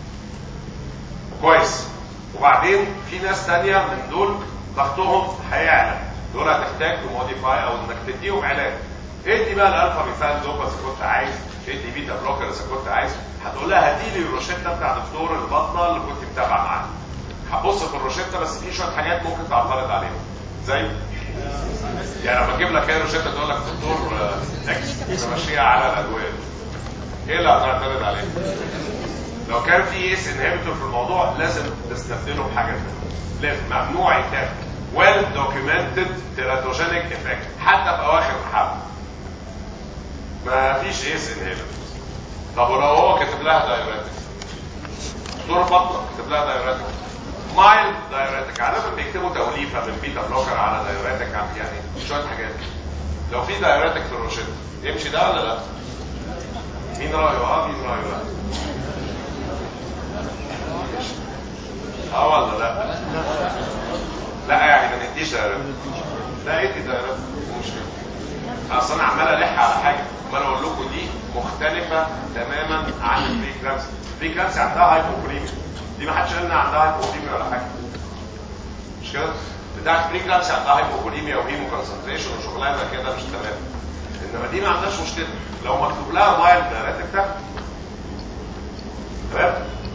Speaker 3: كويس وبعدين في ناس تانية من دول ضغطهم هيعلى دول هتحتاج تموديفاي او انك تديهم علاج ادي بقى الالفا ميثان دوبا اذا كنت عايز ادي بيتا بلوكر اذا كنت عايز هتقول لها هاتي لي الروشته بتاع دكتور البطنه اللي كنت متابعه معاه هبص في الروشته بس في شويه حاجات ممكن تعترض عليها زي يعني لما اجيب لك هي روشته تقول لك دكتور آه، اكس تمشيها على الادويه ايه اللي هتعترض عليه؟ لو كان في اس انهبيتور في الموضوع لازم تستبدله بحاجه ثانيه لازم ممنوع يتاخد ويل دوكيومنتد تيراتوجينيك افكت حتى في اواخر الحمل ما فيش اس انهبيتور طب ولو هو كاتب لها دايوريتك دكتور البطنه كاتب لها دايوريتك مايل دايوريتك عاده بيكتبوا توليفه من بيتا بلوكر على دايوريتك يعني شويه حاجات لو في دايوريتك في الروشته يمشي ده ولا لا؟ مين رايه اه مين رايه لا؟ اه ولا لا؟ لا يعني ما نديش دايرات لا ادي دايرات مشكله اصل انا عمال الح على حاجه عمال اقول لكم دي مختلفه تماما عن البري كلامس البري كلامس عندها هايبوكوليميا دي ما حدش قال انها عندها هايبوكوليميا ولا حاجه مش كده؟ بتاعت البري كلامس عندها هايبوكوليميا وهيمو كونسنتريشن وشغلانه كده مش تمام انما دي ما عندهاش مشكله لو مكتوب لها مايل دايرات بتاعها تمام؟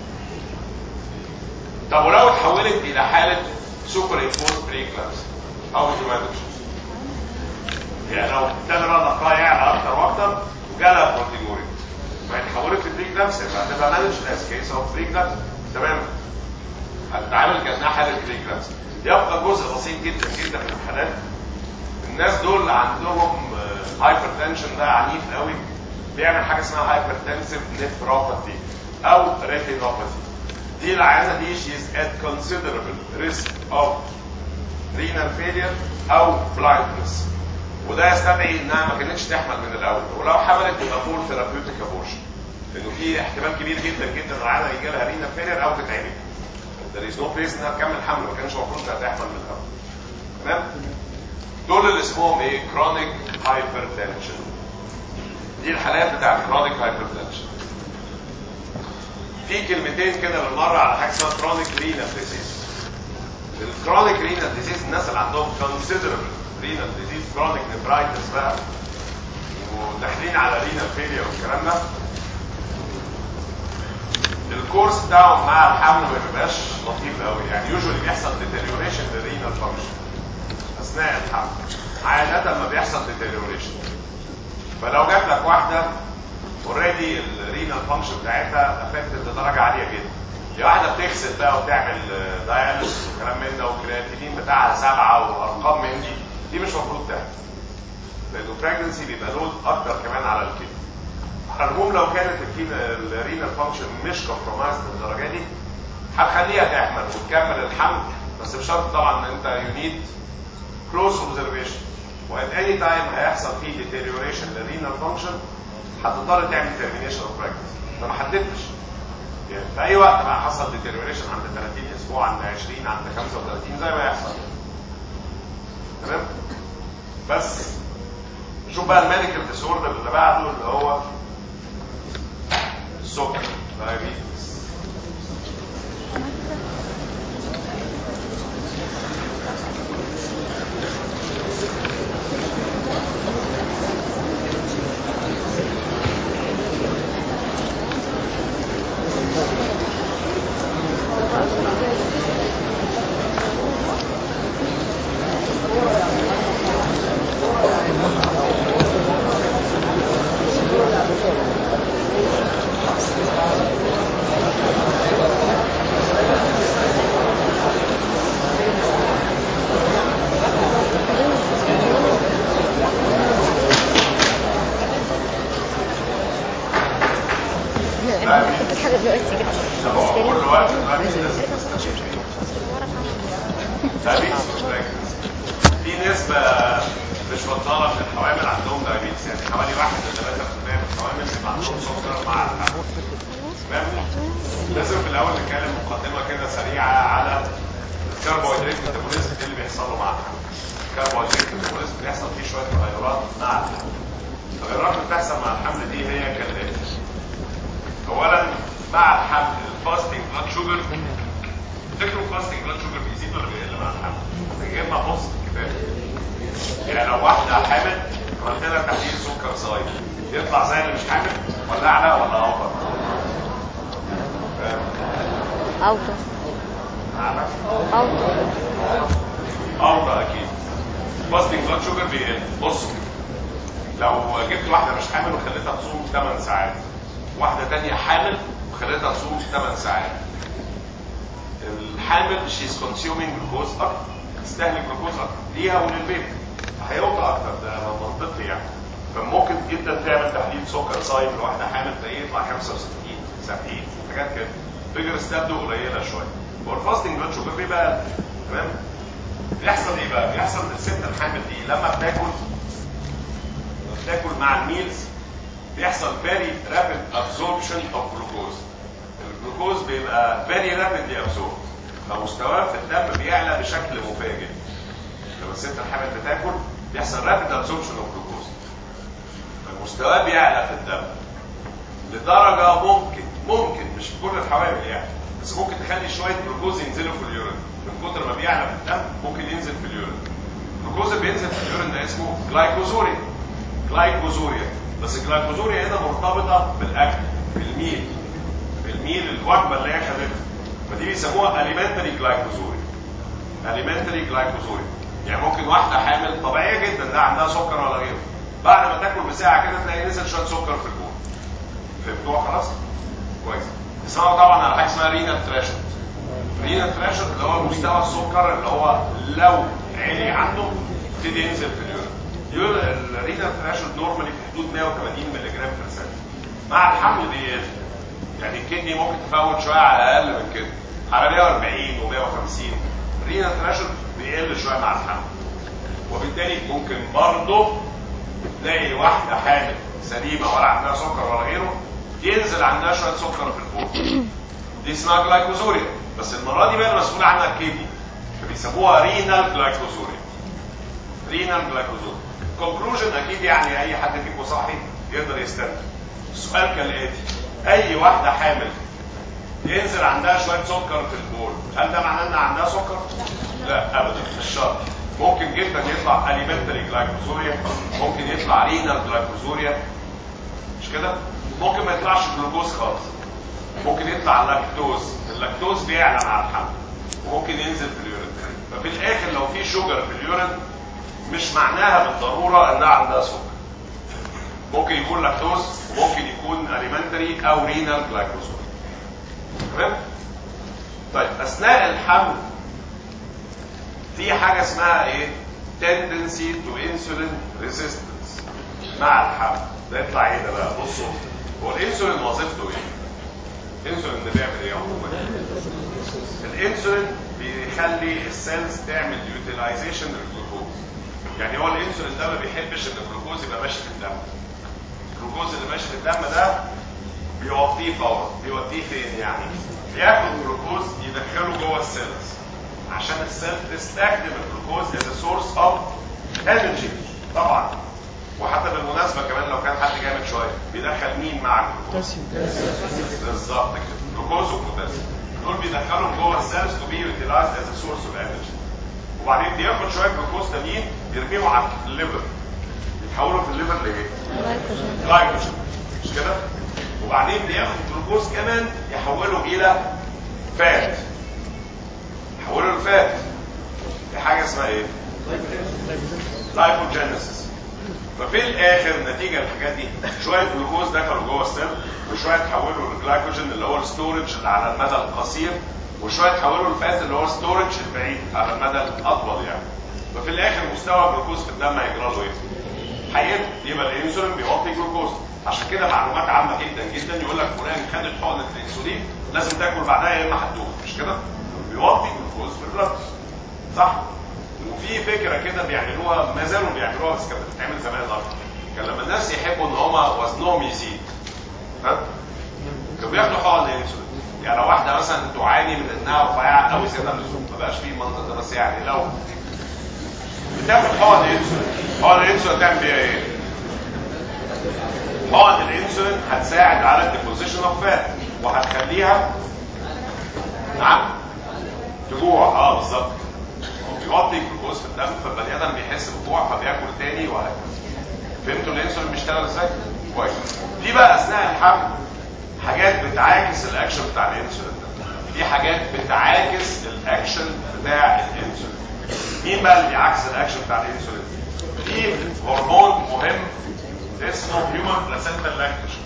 Speaker 3: طب ولو اتحولت الى حاله سوبر امبوز بري كلامس او مانج يعني لو ابتدى بقى ضغطها يعلى اكتر واكتر وجالها بروتيجوري ما اتحولت لبري كلامس يبقى هتبقى مانج از كيس اوف بري كلامس تمام هتتعامل كانها حاله بري كلامس يبقى جزء بسيط جدا جدا من الحالات الناس دول عندهم هايبر تنشن ده عنيف قوي بيعمل حاجه اسمها هايبر تنسيف نيفروباثي او ريتينوباثي دي العيانه دي she is at considerable risk of renal failure او blindness وده يستدعي انها ما كانتش تحمل من الاول ولو حملت يبقى فول ثيرابيوتيك ابورشن لانه في احتمال كبير جدا جدا العيانه يجي لها رينال فيلير او تتعمل there is no place انها تكمل حمل ما كانش المفروض انها تحمل من الاول تمام دول اللي اسمهم ايه كرونيك هايبرتنشن دي الحالات بتاع الكرونيك هايبرتنشن في كلمتين كده بالمره على حاجه اسمها كرونيك رينال ديزيز الكرونيك رينال ديزيز الناس اللي عندهم considerable رينال ديزيز كرونيك نفرايتس بقى وداخلين على رينال فيلير والكلام ده الكورس بتاعهم مع الحمل ما بيبقاش لطيف قوي يعني يوجوالي بيحصل ديتيريوريشن للرينال فانكشن اثناء الحمل عاده ما بيحصل ديتيريوريشن فلو جات لك واحده اوريدي الرينال فانكشن بتاعتها افكتد لدرجه عاليه جدا دي واحده بتغسل بقى وتعمل داياليس وكلام من ده والكرياتينين بتاعها سبعه وارقام من دي دي مش المفروض تعمل لانه براجنسي بيبقى لود اكتر كمان على الكلى المهم لو كانت الرينال فانكشن مش كومبرومايز للدرجه دي هتخليها تحمل وتكمل الحمل بس بشرط طبعا ان انت يو نيد كلوز اوبزرفيشن وات اني تايم هيحصل فيه ديتيريوريشن للرينال فانكشن هتضطر تعمل ترمينيشن اوف براكتس انت ما حددتش يعني في اي وقت بقى حصل ديتيريوريشن عند 30 اسبوع عند 20 عند 35 زي ما يحصل تمام بس نشوف بقى الميديكال ديسوردر اللي بعده اللي هو السكر دايابيتس
Speaker 4: حاجه دلوقتي كده
Speaker 3: طب هو كل وقت دلوقتي دايابيتس مش براجنسي في نسبة مش بطالة من الحوامل عندهم دايابيتس يعني حوالي 1 ل 3% من الحوامل بيبقى عندهم سكر مع الحمل تمام لازم في الأول نتكلم مقدمة كده سريعة على الكربوهيدرات ميتابوليزم اللي بيحصل له مع الحمل الكربوهيدرات ميتابوليزم بيحصل فيه شوية تغيرات مع الحمل التغيرات اللي بتحصل مع الحمل دي هي كالآتي اولا مع الحمل الفاستنج بلاد شوجر تفتكروا الفاستنج بلاد شوجر بيزيد ولا بيقل مع الحمل؟ يا اما نص كفايه يعني لو واحده حامل عملت لها تحليل سكر صايم يطلع زي اللي مش حامل ولا اعلى ولا اوفر؟
Speaker 4: اوطى
Speaker 3: اعلى
Speaker 4: اوطى
Speaker 3: اوفر اكيد فاستنج بلاد شوجر بيقل بصوا لو جبت واحده مش حامل وخليتها تصوم 8 ساعات واحده تانية حامل وخليتها تصوم 8 ساعات الحامل شيز كونسيومينج جلوكوز اكتر تستهلك جلوكوز اكتر ليها وللبيبي هيوطى اكتر ده منطقي يعني فممكن جدا تعمل تحليل سكر صايم لواحده حامل تلاقيه يطلع 65 70 حاجات كده فيجر ستابدو قليله شويه والفاستنج بلاد شوجر بيبقى تمام بيحصل ايه بقى؟ بيحصل الست الحامل دي لما بتاكل بتاكل مع الميلز بيحصل very rapid absorption of glucose الجلوكوز بيبقى very rapidly absorbed فمستواه في الدم بيعلى بشكل مفاجئ لما الست الحامل بتاكل بيحصل rapid absorption of glucose فمستواه بيعلى في الدم لدرجة ممكن ممكن مش في كل الحوامل يعني بس ممكن تخلي شوية جلوكوز ينزلوا في اليورين من كتر ما بيعلى في الدم ممكن ينزل في اليورين الجلوكوز اللي بينزل في اليورين ده اسمه جلايكوزوريا جلايكوزوريا بس الجلايكوزوريا هنا مرتبطه بالاكل بالميل بالميل الوجبه اللي هي خدتها فدي بيسموها اليمنتري جلايكوزوريا اليمنتري جلايكوزوريا يعني ممكن واحده حامل طبيعيه جدا لا عندها سكر ولا غيره بعد ما تاكل بساعه كده تلاقي نزل شويه سكر في الجول فهمتوها خلاص كويس اسمعوا طبعا على حاجه اسمها رينال تراشنت رينال تراشنت اللي هو مستوى السكر اللي هو لو عالي عنده يبتدي ينزل في اليورين يقول الرينال ثراشولد نورمالي في حدود 180 مللي جرام في الثانيه مع الحمل بيقل يعني الكدني ممكن تفوت شويه على اقل من كده على 140 و150 الرينال ثراشولد بيقل شويه مع الحمل وبالتالي ممكن برضه تلاقي واحده حامل سليمه ولا عندها سكر ولا غيره ينزل عندها شويه سكر في البول دي اسمها جلايكوزوريا بس المره دي بقى المسؤول عنها الكدني فبيسموها رينال جلايكوزوريا رينال جلايكوزوريا كونكلوجن اكيد يعني اي حد فيكم صاحي يقدر يستنتج السؤال كالاتي اي واحده حامل ينزل عندها شويه سكر في البول هل ده معناه ان عندها سكر لا ابدا مش شرط ممكن جدا يطلع اليمنتري جلايكوزوريا ممكن يطلع رينال جلايكوزوريا مش كده ممكن ما يطلعش جلوكوز خالص ممكن يطلع لاكتوز اللاكتوز بيعلى مع الحمل وممكن ينزل في اليورين ففي الاخر لو في شوجر في اليورين مش معناها بالضروره انها عندها سكر ممكن يكون لاكتوز وممكن يكون اليمنتري او رينال جلايكوزوريا تمام طيب اثناء الحمل في حاجه اسمها ايه tendency to insulin resistance مع الحمل ده يطلع ايه ده بقى بصوا هو الانسولين وظيفته ايه الانسولين ده بيعمل ايه عموما الانسولين بيخلي السيلز تعمل يوتيلايزيشن للجلوكوز يعني هو الانسولين ده ما بيحبش ان الجلوكوز يبقى ماشي في الدم الجلوكوز اللي ماشي في الدم ده بيوطيه فورا بيوديه فين يعني بياخد جلوكوز يدخله جوه السيلز عشان السيل تستخدم الجلوكوز as a source of energy طبعا وحتى بالمناسبة كمان لو كان حد جامد شوية بيدخل مين مع الجلوكوز بالظبط كده جلوكوز وبوتاسيوم دول بيدخلهم جوه السيلز تو بي يوتيلايزد از ا سورس اوف انرجي وبعدين بياخد شويه جلوكوز تانيين يرميهم على الليفر يتحولوا في الليفر لايه؟
Speaker 4: جلايكوجين
Speaker 3: جلايكوجين مش كده؟ وبعدين بياخد جلوكوز كمان يحوله الى فات يحوله لفات دي حاجه اسمها ايه؟ لايبوجينيسيس ففي الاخر نتيجه الحاجات دي شويه جلوكوز دخلوا جوه السيل وشويه تحولوا للجلايكوجين اللي هو الستورج اللي على المدى القصير وشويه تحولوا لفات اللي هو ستورج البعيد على المدى الاطول يعني ففي الاخر مستوى الجلوكوز في الدم هيجرى له ايه؟ هيقل يبقى الانسولين بيوطي جلوكوز عشان كده معلومات عامه جدا جدا يقول لك فلان خدت حقنه الانسولين لازم تاكل بعدها يا اما هتدوخ مش كده؟ بيوطي جلوكوز في البلد صح؟ وفي فكره كده بيعملوها ما زالوا بيعملوها بس كانت بتتعمل زمان اكتر كان لما الناس يحبوا ان هم وزنهم يزيد ها كانوا بياخدوا حقن انسولين يعني لو واحده مثلا تعاني من انها رفيعه قوي زياده عن اللزوم ما بقاش فيه المنظر ده بس يعني لو بتاخد حقن انسولين حقن الانسولين تعمل بيها ايه؟ حقن الانسولين هتساعد على الديبوزيشن اوف فات وهتخليها نعم تجوع اه بالظبط بيغطي الجلوكوز في الدم فالبني ادم بيحس بجوع فبياكل تاني وهكذا فهمتوا الانسولين بيشتغل ازاي؟ كويس دي بقى اثناء الحمل حاجات بتعاكس الاكشن بتاع الانسولين ده دي حاجات بتعاكس الاكشن بتاع الانسولين مين بقى اللي بيعكس الاكشن بتاع الانسولين؟ في هرمون مهم اسمه هيومن بلاسنتال لاكتوجين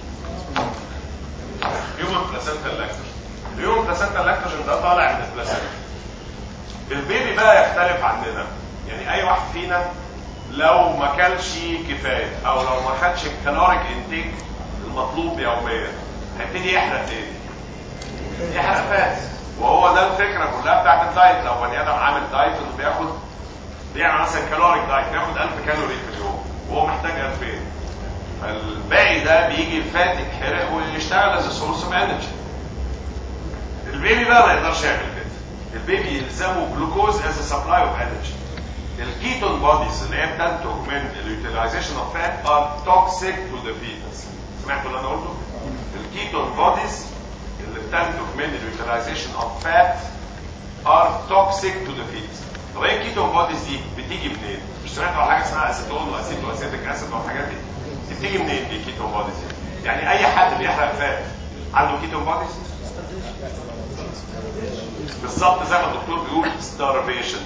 Speaker 3: هيومن بلاسنتال لاكتوجين الهيومن بلاسنتال لاكتوجين ده طالع من البلاسنتا البيبي بقى يختلف عننا يعني اي واحد فينا لو ما كلش كفايه او لو ما خدش الكالوريك انتيك المطلوب يوميا هيبتدي يحرق تاني يحرق فات وهو ده الفكره كلها بتاعت الدايت لو بني ادم عامل دايت انه بياخد بيعمل مثلا كالوريك دايت بياخد 1000 كالوري في اليوم وهو محتاج 2000 فالباقي ده بيجي الفات يتحرق ويشتغل از سورس اوف انرجي البيبي بقى ما يقدرش يعمل كده البيبي يلزمه جلوكوز از سبلاي اوف انرجي الكيتون بوديز اللي هي بتنتج من اليوتيلايزيشن اوف فات ار توكسيك تو ذا فيتس سمعتوا اللي انا قلته؟ الكيتون بوديز اللي بتنتج من اليوتيلايزيشن اوف فات ار توكسيك تو ذا فيتس طب ايه الكيتون بوديز دي بتيجي منين؟ مش سمعتوا على حاجه اسمها اسيتون واسيد واسيتيك اسيد والحاجات دي؟ دي بتيجي منين دي الكيتون بوديز دي؟ يعني اي حد بيحرق فات عنده كيتون بوديز؟ بالظبط زي ما الدكتور بيقول starvation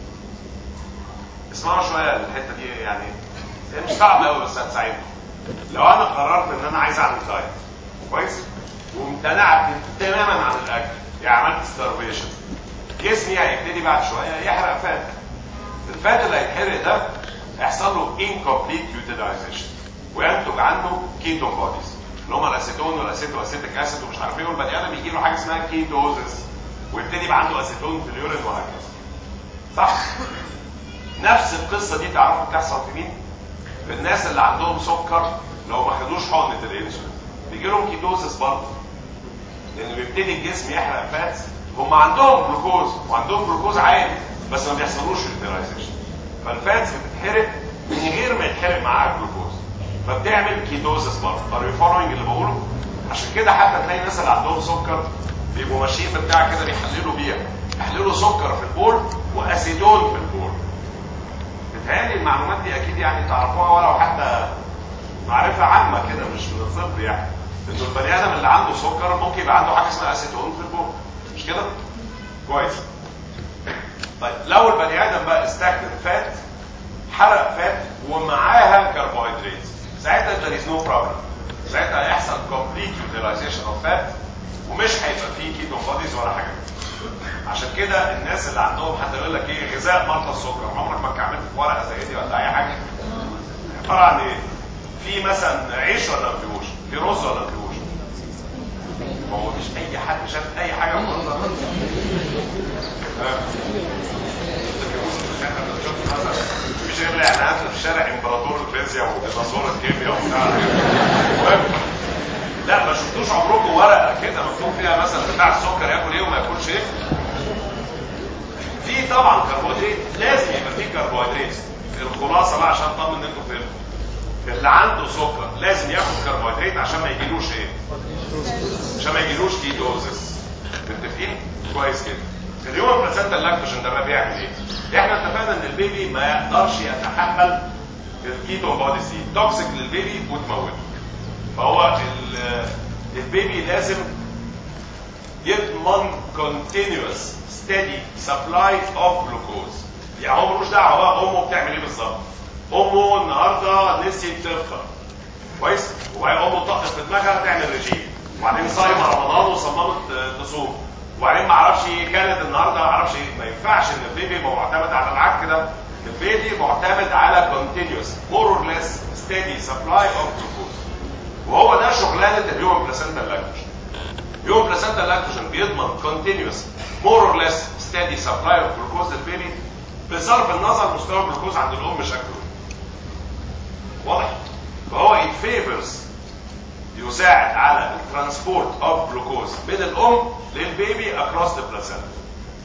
Speaker 3: اسمعوا شويه الحته دي يعني هي مش صعبه قوي بس هتساعدكم لو انا قررت ان انا عايز اعمل دايت كويس وامتنعت تماما عن الاكل يعني عملت ستارفيشن جسمي هيبتدي بعد شويه يحرق فات الفات اللي هيتحرق ده يحصل له incomplete utilization وينتج عنه كيتون بوديز اللي هم الاسيتون والاسيتو اسيتيك اسيد ومش عارف ايه والبني ادم يجي له حاجه اسمها كيتوزس ويبتدي يبقى عنده اسيتون في اليورين وهكذا صح نفس القصه دي تعرفوا بتحصل في مين في الناس اللي عندهم سكر لو ما خدوش حقنه الانسولين بيجي لهم كيتوزس برضه لان بيبتدي الجسم يحرق فات هم عندهم جلوكوز وعندهم جلوكوز عالي بس ما بيحصلوش يوتيلايزيشن فالفات بتتحرق من غير ما يتحرق معاها الجلوكوز فبتعمل كيتوزس برضه ار يو فولوينج اللي بقوله عشان كده حتى تلاقي الناس اللي عندهم سكر بيبقوا ماشيين بتاع كده بيحللوا بيها يحللوا سكر في البول واسيدون في البول بتهيألي المعلومات دي اكيد يعني تعرفوها ولو حتى معرفه عامه كده مش من الطب يعني انه البني ادم اللي عنده سكر ممكن يبقى عنده حاجه اسمها اسيتون في البول مش كده؟ كويس طيب لو البني ادم بقى استخدم فات حرق فات ومعاها كربوهيدرات ساعتها there is no problem ساعتها هيحصل complete utilization of fat ومش هيبقى فيه كيتون بوديز ولا حاجه عشان كده الناس اللي عندهم حتى يقول لك ايه غذاء مرضى السكر عمرك ما اتكعبلت في ورقه زي دي ولا اي حاجه عباره عن ايه؟ في مثلا عيش ولا ما فيهوش؟ في رز ولا ما فيهوش؟ ما هو مفيش اي حد شاف اي حاجه في المنظر ده مفيش غير الاعلانات اللي في الشارع امبراطور الفيزياء وديناصور الكيمياء وبتاع المهم لا ما شفتوش عمركم ورقه كده مكتوب فيها مثلا بتاع السكر ياكل ايه وما ياكلش ايه في طبعا كربوهيدرات لازم يبقى في كربوهيدرات الخلاصه بقى عشان اطمن ان انتوا فهمتوا اللي عنده سكر لازم ياخد كربوهيدرات عشان ما يجيلوش ايه عشان ما يجيلوش كيتوزس متفقين كويس كده اليوم بلاسنتا اللاكتوجين ده ما بيعمل ايه احنا اتفقنا ان البيبي ما يقدرش يتحمل الكيتون بوديز دي توكسيك للبيبي وتموته فهو ال- البيبي لازم يضمن continuous steady supply of glucose يعني هو ملوش دعوه بقى امه بتعمل ايه بالظبط امه النهارده نسيت تفطر كويس وبعدين امه طقت في دماغها تعمل رجيم وبعدين صايمه رمضان وصممت آه، تصوم وبعدين ما اعرفش كانت النهارده ما اعرفش ايه ما ينفعش ان البيبي يبقى معتمد على العك كده البيبي معتمد على continuous more or less steady supply of glucose وهو ده شغلانه اليوم بلاسنتا لاكتوجين يوم بلاسنتا لاكتوجين بيضمن continuous more or less steady supply of glucose للبيبي بصرف النظر مستوى الجلوكوز عند الام شكله واضح فهو it favors يساعد على الترانسبورت اوف جلوكوز من الام للبيبي across the placenta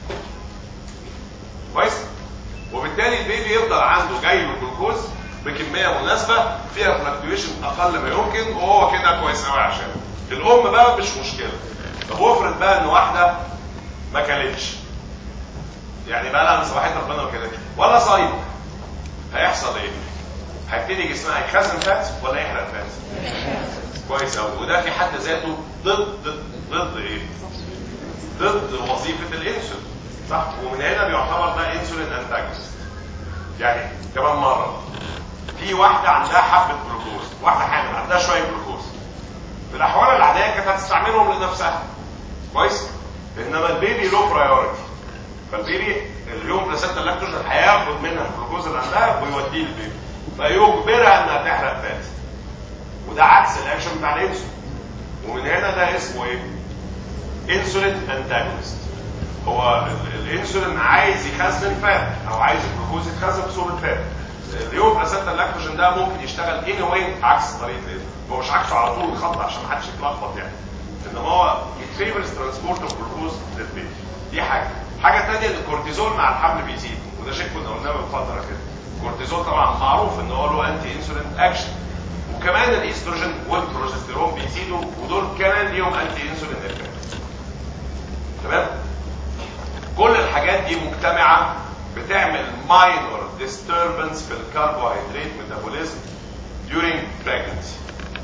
Speaker 3: كويس وبالتالي البيبي يفضل عنده جاي له جلوكوز بكميه مناسبه فيها فلكتويشن اقل ما يمكن وهو كده كويس قوي عشان الام بقى مش مشكله طب وافرض بقى ان واحده ما كلتش يعني بقى لها من صباحيه ربنا ما كلتش ولا صايمه هيحصل ايه؟ هيبتدي جسمها يخزن فات ولا يحرق فات؟ كويس قوي وده في حد ذاته ضد ضد ضد ايه؟ ضد وظيفه الانسولين صح؟ ومن هنا بيعتبر ده انسولين انتاجونست يعني كمان مره في واحده عندها حبه جلوكوز واحده حامل عندها شويه جلوكوز في الاحوال العاديه كانت هتستعملهم لنفسها كويس انما البيبي له برايورتي فالبيبي اليوم بلاسنتا اللاكتوجين هياخد منها الجلوكوز اللي عندها ويوديه للبيبي فيجبرها انها تحرق فات وده عكس الاكشن بتاع الانسولين ومن هنا ده اسمه ايه؟ انسولين انتاجونست هو ال- الانسولين عايز يخزن فات او عايز الجلوكوز يتخزن في صوره فات اليوم بلاسنتا اللاكتوجين ده ممكن يشتغل ان واي عكس طريقه الانسولين هو مش عكسه على طول الخط عشان ما حدش يتلخبط يعني انما هو يتفيفرز ترانسبورت اوف جلوكوز للبيبي دي حاجه حاجه ثانيه ان الكورتيزول مع الحمل بيزيد وده شيء كنا قلناه من فتره كده الكورتيزول طبعا معروف ان هو له انتي انسولين اكشن وكمان الاستروجين والبروجستيرون بيزيدوا ودول كمان ليهم انتي انسولين افكت تمام كل الحاجات دي مجتمعه بتعمل ماينور disturbance في الكربوهيدرات ميتابوليزم during pregnancy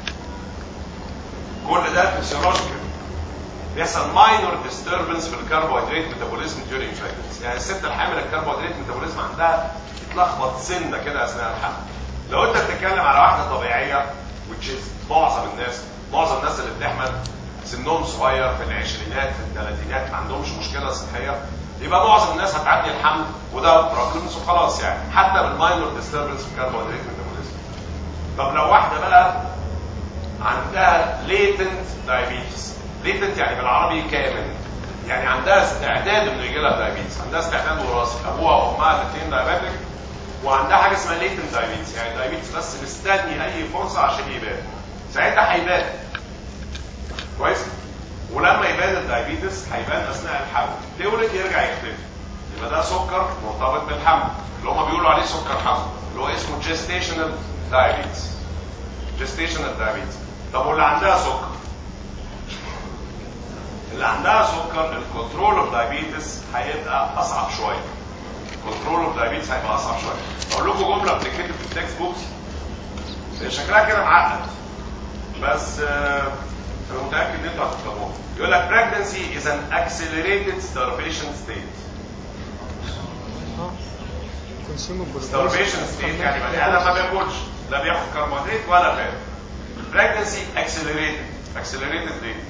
Speaker 3: كل ده فيسيولوجيكال بيحصل ماينور disturbance في الكربوهيدرات ميتابوليزم during pregnancy يعني الست الحامل الكربوهيدرات ميتابوليزم عندها يتلخبط سنه كده اثناء الحمل لو انت بتتكلم على واحده طبيعيه which is معظم الناس معظم الناس اللي بتحمل سنهم صغير في العشرينات في الثلاثينات ما عندهمش مشكله صحيه يبقى معظم الناس هتعدي الحمل وده بروبلمز وخلاص يعني حتى بالماينور ديستربنس في الكربوهيدرات ميتابوليزم طب لو واحده بقى عندها ليتنت دايابيتس ليتنت يعني بالعربي كامل يعني عندها استعداد انه يجي لها دايابيتس عندها استعداد وراثي ابوها وامها الاثنين دايابيتك وعندها حاجه اسمها ليتنت دايابيتس يعني دايابيتس بس مستني اي فرصه عشان يبان ساعتها هيبان كويس ولما يبان الدايابيتس هيبان اثناء الحمل تولد يرجع يختفي يبقى ده سكر مرتبط بالحمل اللي هم بيقولوا عليه سكر حمل اللي هو اسمه جيستيشنال دايابيتس جيستيشنال دايابيتس طب واللي عندها سكر اللي عندها سكر الكنترول اوف دايابيتس هيبقى اصعب شويه كنترول اوف دايابيتس هيبقى اصعب شويه اقول لكم جمله بتتكتب في التكست بوكس شكلها كده معقد بس آه، انا متاكد ان انتوا هتفهموها يقول لك pregnancy is an accelerated starvation state starvation state يعني بني ادم ما بياكلش لا بياخد كربوهيدرات ولا فات pregnancy accelerated accelerated ليه؟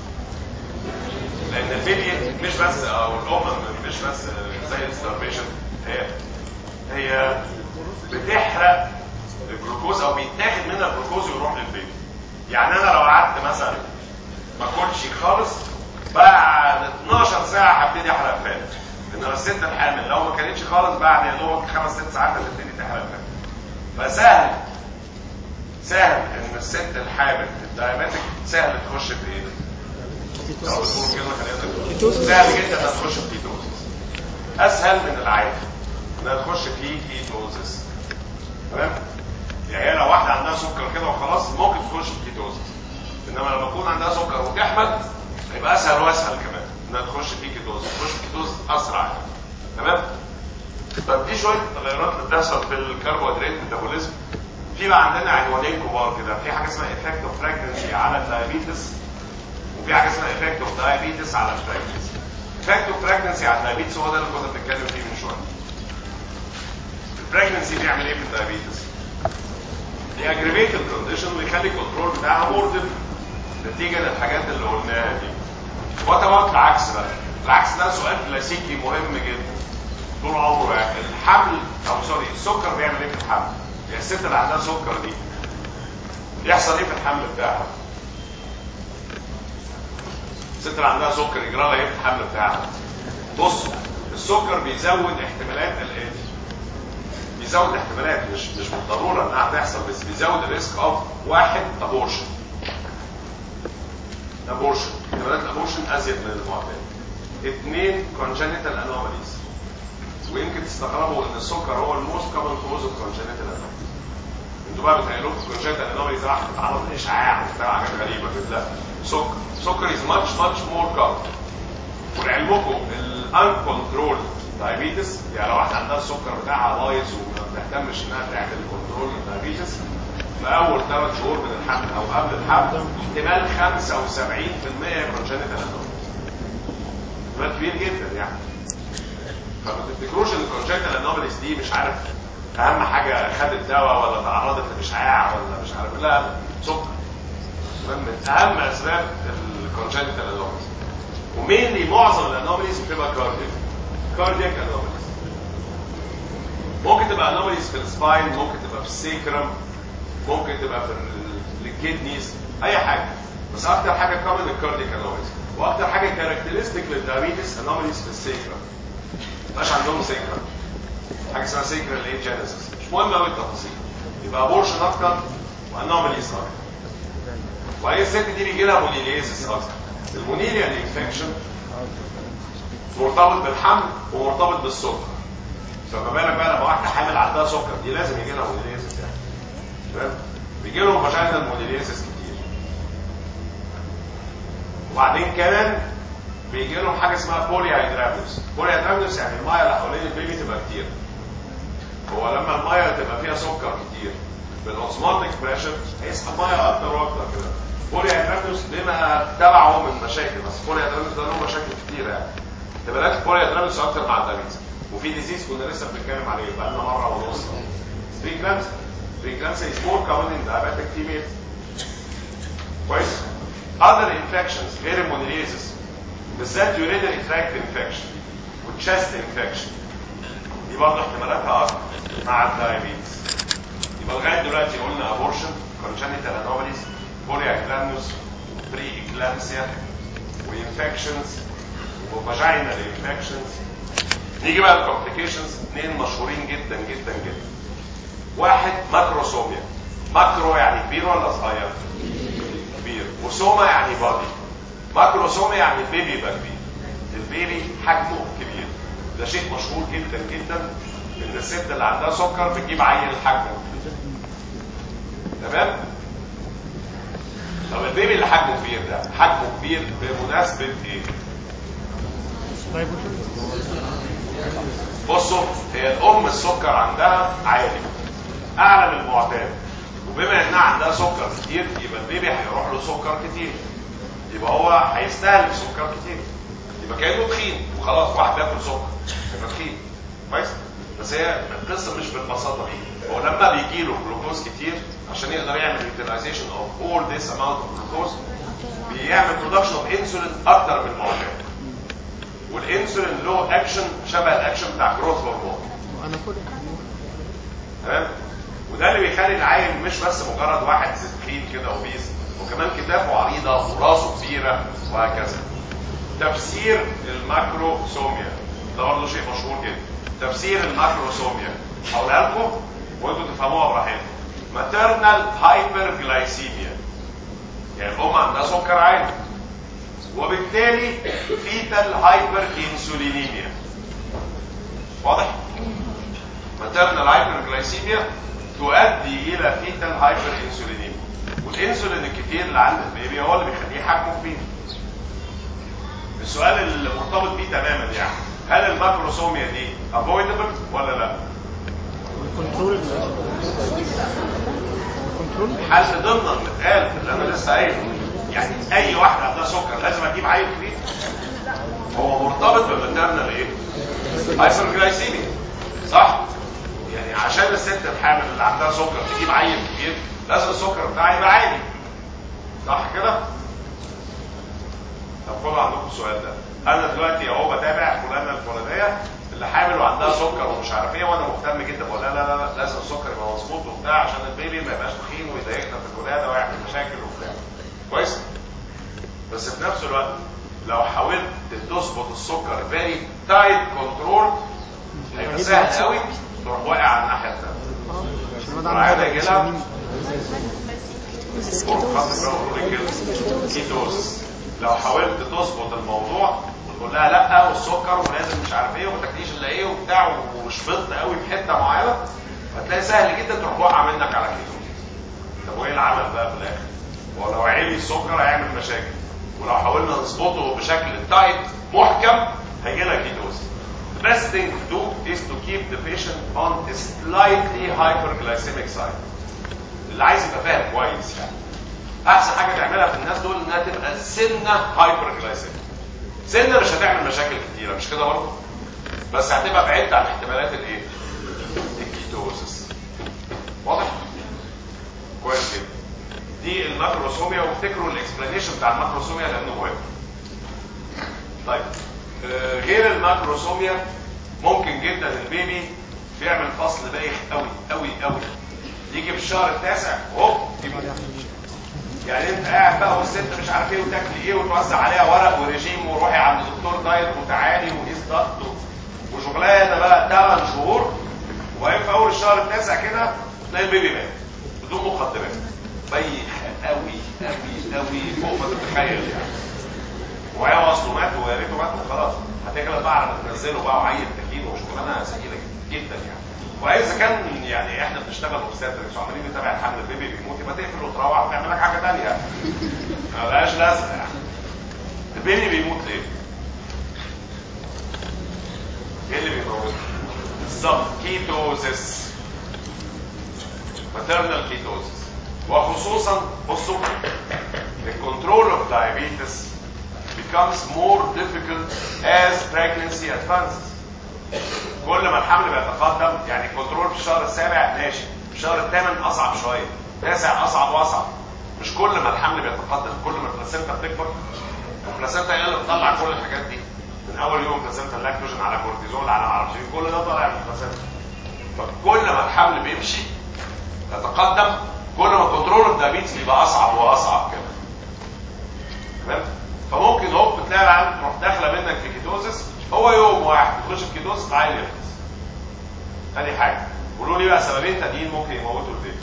Speaker 3: لان البيبي مش بس او الام مش بس زي الستارفيشن هي هي بتحرق الجلوكوز او بيتاخد منها الجلوكوز ويروح للبيبي يعني انا لو قعدت مثلا ما اكلش خالص بعد 12 ساعه هبتدي احرق فات انما الست الحامل لو ما كانتش خالص بعد يا دوبك خمس ست ساعات هتبتدي تحرق فات فسهل سهل ان الست الحامل الدايابيتك سهل تخش في ايه؟ لو بتقول كده خلينا سهل جدا انها تخش في كيتوزيس اسهل من العادي انها تخش في كيتوزيس تمام يعني هي لو واحده عندها سكر كده وخلاص ممكن تخش في كيتوزيس انما لما يكون عندها سكر وتحمل هيبقى اسهل واسهل كمان انها تخش في كيتوزيس تخش في كيتوزيس اسرع يعني. تمام طب دي شويه تغيرات اللي بتحصل في الكربوهيدرات ميتابوليزم في بقى عندنا عنوانين كبار كده في حاجه اسمها افكت اوف براجنسي على الدايابيتس وفي حاجه اسمها افكت اوف دايابيتس على البراجنسي افكت اوف براجنسي على الدايابيتس هو ده اللي كنا بنتكلم فيه من شويه البراجنسي بيعمل ايه في الدايابيتس بيأجريفيت الكونديشن ويخلي الكنترول بتاعها مور نتيجه للحاجات اللي قلناها دي وات اباوت العكس بقى العكس ده سؤال كلاسيكي مهم جدا طول عمره يعني الحمل او سوري السكر بيعمل ايه في الحمل يعني الست اللي عندها سكر دي بيحصل ايه في الحمل بتاعها الست اللي عندها سكر يجرى لها ايه في الحمل بتاعها بص السكر بيزود احتمالات الاتي بيزود احتمالات مش مش بالضروره انها تحصل بس بيزود الريسك اوف واحد ابورشن ابورشن احتمالات الابورشن ازيد من المعتاد اثنين congenital anomalies ويمكن تستغربوا ان السكر هو الموست كومن كوز اوف congenital anomalies انتوا بقى بتهيألوا في congenital anomalies راح تتعرض لاشعاع وبتاع حاجات غريبه كده لا سكر سكر is much much more common ولعلمكم الانكونترول دايابيتس يعني لو واحده عندها السكر بتاعها بايظ وما بتهتمش انها تعمل كنترول للدايابيتس في اول ثلاث شهور من الحمل او قبل الحمل احتمال 75% congenital anomalies احتمال كبير جدا يعني فما تفتكروش ان الكونجنتال انوماليز دي مش عارف اهم حاجه خدت دواء ولا تعرضت لاشعاع ولا مش عارف لا سكر من اهم اسباب الكونجنتال انوماليز ومينلي معظم الانوماليز بتبقى كاردياك كاردياك انوماليز ممكن تبقى انوماليز في السباين ممكن تبقى في السيكرم ممكن تبقى في الكيدنيز اي حاجه بس اكتر حاجه كومن الكاردياك انوماليز واكتر حاجه كاركترستيك للدايابيتس انوماليز في السيكرم مبقاش عندهم سيكرم حاجه اسمها سيكرال ايه جينيسيس مش مهم قوي التفاصيل يبقى ابورشن اكتر وانوماليز اكتر وهي الست دي بيجي لها مونيليزيس اكتر المونيليا الانفكشن مرتبط بالحمل ومرتبط بالسكر فما بالك بقى لما واحده حامل عندها سكر دي لازم يجي لها مونيليزيس يعني تمام بيجي لهم فاجينال مونيليزيس كتير وبعدين كمان بيجي لهم حاجه اسمها بولي هيدرامنس بولي هيدرامنس يعني الميه اللي حوالين البيبي تبقى كتير هو لما الميه تبقى فيها سكر كتير بالاوزماتيك بريشر هيسحب ميه اكتر واكتر كده بولي هيدرامنس بما تبعه من مشاكل بس بولي هيدرامنس ده له مشاكل كتير يعني احتمالات بولي هيدرامنس اكتر مع الدايبيتس وفي ديزيز كنا لسه بنتكلم عليه بقى لنا مره ونص بريكلامسيا بريكلامسيا is more common in diabetic females كويس other infections غير المونيليزيس بالذات urinary tract infection which chest infection دي برضه احتمالاتها اكتر مع الدايابيتس يبقى لغايه دلوقتي قلنا ابورشن congenital anomalies بولياكلامنوس بري اكلامسيا وانفكشنز وفاجينال انفكشنز نيجي بقى الكومبليكيشنز اثنين مشهورين جدا جدا جدا واحد ماكروسوميا ماكرو يعني كبير ولا صغير كبير وسوما يعني بادي ماكروسوميا يعني البيبي يبقى كبير البيبي حجمه كبير ده شيء مشهور جدا جدا ان الست اللي عندها سكر بتجيب عيل حجمه كبير تمام طب البيبي اللي حجمه كبير ده حجمه كبير بمناسبه ايه بصوا هي الام السكر عندها عالي اعلى من المعتاد وبما انها عندها سكر كتير يبقى البيبي هيروح له سكر كتير يبقى هو هيستهلك سكر كتير يبقى كانه تخين وخلاص واحد بياكل سكر يبقى تخين كويس بس هي القصه مش بالبساطه دي هو لما بيجي له جلوكوز كتير عشان يقدر يعمل يوتيلايزيشن اوف اول ذيس اماونت اوف جلوكوز بيعمل برودكشن اوف انسولين اكتر من المعتاد والانسولين له اكشن شبه الاكشن بتاع جروث هرمون
Speaker 2: انا كل
Speaker 3: تمام وده اللي بيخلي العيل مش بس مجرد واحد تخين كده وبيس وكمان كتافه عريضه وراسه كبيره وهكذا تفسير الماكروسوميا ده برضه شيء مشهور جدا تفسير الماكروسوميا هقولها لكم وانتوا تفهموها براحتكم ماترنال هايبرجلايسيميا يعني الام عندها سكر عالي وبالتالي فيتال هايبر انسولينيميا واضح ماترنال هايبرجلايسيميا تؤدي الى فيتال هايبر انسولينيميا والانسولين الكتير اللي عند البيبي هو اللي بيخليه حجمه كبير السؤال اللي مرتبط بيه تماما يعني هل الماكروسوميا دي افويدبل ولا لا
Speaker 2: الكنترول كنترول
Speaker 3: الحل ضمن المتقال اللي انا لسه قايله يعني اي واحده عندها سكر لازم اجيب عيل كبير هو مرتبط بالماترنال ايه هايبرجلايسيميا صح يعني عشان الست الحامل اللي عندها سكر تجيب عيل كبير لازم السكر بتاعها يبقى عالي صح كده طب خدوا عندكم السؤال ده انا دلوقتي اهو بتابع فلانه الفلانيه اللي حامل وعندها سكر ومش عارف ايه وانا مهتم جدا بقول لا لا لا لا، لازم السكر يبقى مظبوط وبتاع عشان البيبي ما يبقاش تخين ويضايقنا في الولاده ويعمل مشاكل وبتاع كويس بس في نفس الوقت لو حاولت تظبط السكر فيري تايت كنترول هيبقى سهل قوي تروح واقع على الناحيه الثانيه العيادة يجي لها كيتوز لو حاولت تظبط الموضوع وتقول لها لا والسكر ولازم مش عارف ايه وما تاكليش الا ايه وبتاع وشبطت قوي في حته معينه هتلاقي سهل جدا تروح واقعه منك على كيتوز طب وايه العمل بقى في الاخر؟ هو لو عالي السكر هيعمل مشاكل ولو حاولنا نظبطه بشكل تايت محكم هيجي لك كيتوز The best thing to do is to keep the patient on a slightly hyperglycemic side. اللي عايز يبقى فاهم كويس يعني. احسن حاجه تعملها في الناس دول انها تبقى سنه هايبرجلايسيميك. سنه مش هتعمل مشاكل كتيره مش كده برضه؟ بس هتبقى بعيد عن احتمالات الايه؟ الكيتوزس. واضح؟ كويس جدا. دي الماكروسوميا وافتكروا الاكسبلانيشن بتاع الماكروسوميا لانه مهم. طيب آه، غير الماكروسوميا ممكن جدا البيبي بيعمل فصل بايخ قوي قوي قوي يجي في الشهر التاسع هوب يموت. يعني انت قاعد بقى والست مش عارف ايه وتاكل ايه وتوزع عليها ورق وريجيم وروحي عند دكتور دايت وتعالي وقيس ضغط و- وشغلانه بقى 8 شهور وبعدين في اول الشهر التاسع كده تلاقي البيبي مات بدون مقدمات بايخ قوي قوي قوي فوق ما تتخيل يعني وهي اصله مات ويا ريته مات وخلاص هتغلب بقى على ما تنزله بقى وعيل تكين وشغلانه ثقيله جدا يعني واذا كان يعني احنا بنشتغل اوبستاتريكس وعمالين نتابع الحمل البيبي بيموت يبقى تقفل وتروح وتعمل لك حاجه ثانيه ما لهاش لازمه يعني البيبي بيموت ليه؟ ايه اللي بيموت؟ بالظبط كيتوزس maternal كيتوزس وخصوصا بصوا الكنترول اوف diabetes becomes more difficult as pregnancy advances كل ما الحمل بيتقدم يعني الكنترول في الشهر السابع ماشي في الشهر الثامن اصعب شويه تاسع اصعب واصعب مش كل ما الحمل بيتقدم كل ما البلاسينتا بتكبر البلاسينتا هي اللي بتطلع كل الحاجات دي من اول يوم كنترول بلاسنتا لاكتوجين على كورتيزول على معرفش ايه كل ده طالع من البلاسنتا فكل ما الحمل بيمشي يتقدم كل ما كنترول الدايابيتس بيبقى اصعب واصعب كده تمام فممكن هوب تلاقي العيال تروح داخله منك في كيتوزس هو يوم واحد تخش في كيتوزس عيل يخلص ثاني حاجه قولوا لي بقى سببين تانيين ممكن يموتوا البيبي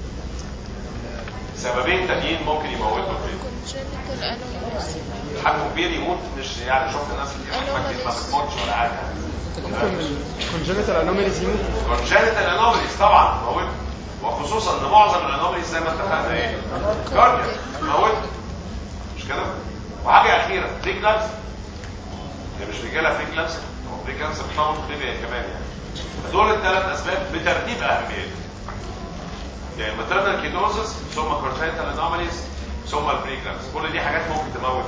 Speaker 3: سببين تانيين ممكن يموتوا البيبي
Speaker 2: congenital anomalies
Speaker 3: حجمه كبير يموت مش يعني شفت الناس اللي حجمها كبير ما بتموتش ولا حاجه
Speaker 1: كونجنتال انوماليز يموت
Speaker 3: كونجنتال انوماليز طبعا موت وخصوصا ان معظم الانوماليز زي ما اتفقنا ايه كاردياك موت مش كده وحاجه اخيره بري كلابس هي مش رجاله بري كلابس هو بري كلابس بتطول كتير كمان يعني دول الثلاث اسباب بترتيب اهميتهم يعني maternal ketosis ثم congenital anomalies ثم البري كلابس كل دي حاجات ممكن تموت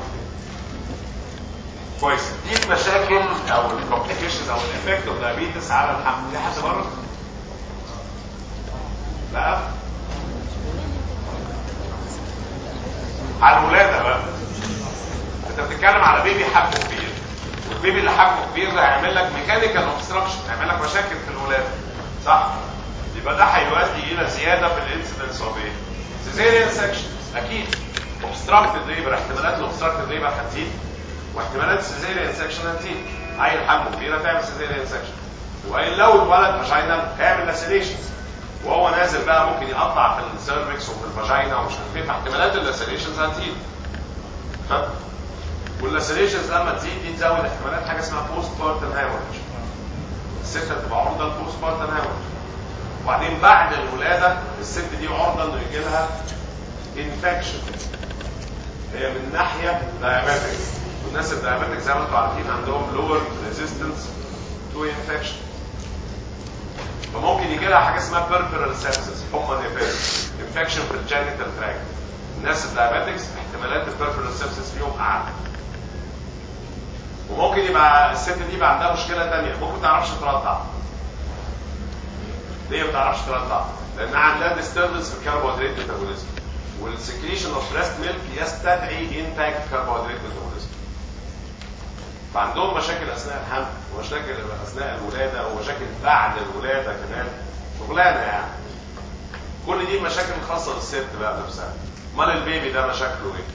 Speaker 3: كويس دي المشاكل او الكومبليكيشنز او الافكت اوف دايابيتس على الحمل في حد بره؟ لا على الولاده بقى انت بتتكلم على بيبي حجمه كبير والبيبي اللي حجمه كبير ده هيعمل لك ميكانيكال اوبستراكشن هيعمل لك مشاكل في الولاده صح يبقى ده هيؤدي الى زياده في الانسيدنس اوف ايه سيزيريان سكشن اكيد اوبستراكتد ليبر احتمالات الاوبستراكتد ليبر هتزيد واحتمالات السيزيريان سكشن هتزيد عيل حجمه كبير هتعمل سيزيريان سكشن وقال لو الولد مش هينام هيعمل لاسيليشنز وهو نازل بقى ممكن يقطع في السيرفكس وفي الفاجينا ومش عارف ايه فاحتمالات اللاسيليشنز هتزيد ف واللاسيليشنز لما تزيد دي تزود احتمالات حاجه اسمها بوست بارتن هامورج الست هتبقى عرضه لبوست بارتن هامورج وبعدين بعد الولاده الست دي عرضه انه يجي لها انفكشن هي من ناحيه دايابيتك والناس الدايابيتك زي ما انتم عارفين عندهم لور ريزيستنس تو انفكشن فممكن يجي لها حاجه اسمها بيربرال سيبسس حمى نيفاس انفكشن في الجينيتال تراكت الناس الدايابيتكس احتمالات البيربرال سيبسس فيهم اعلى وممكن يبقى الست دي يبقى عندها مشكله ثانيه ممكن ما تعرفش ترضع ليه ما تعرفش ترضع؟ لانها عندها ديستربنس في الكربوهيدرات ميتابوليزم والسكريشن اوف بريست ميلك يستدعي انتاج كربوهيدرات ميتابوليزم فعندهم مشاكل اثناء الحمل ومشاكل اثناء الولاده ومشاكل بعد الولاده كمان شغلانه يعني كل دي مشاكل خاصه بالست بقى نفسها امال البيبي ده مشاكله ايه؟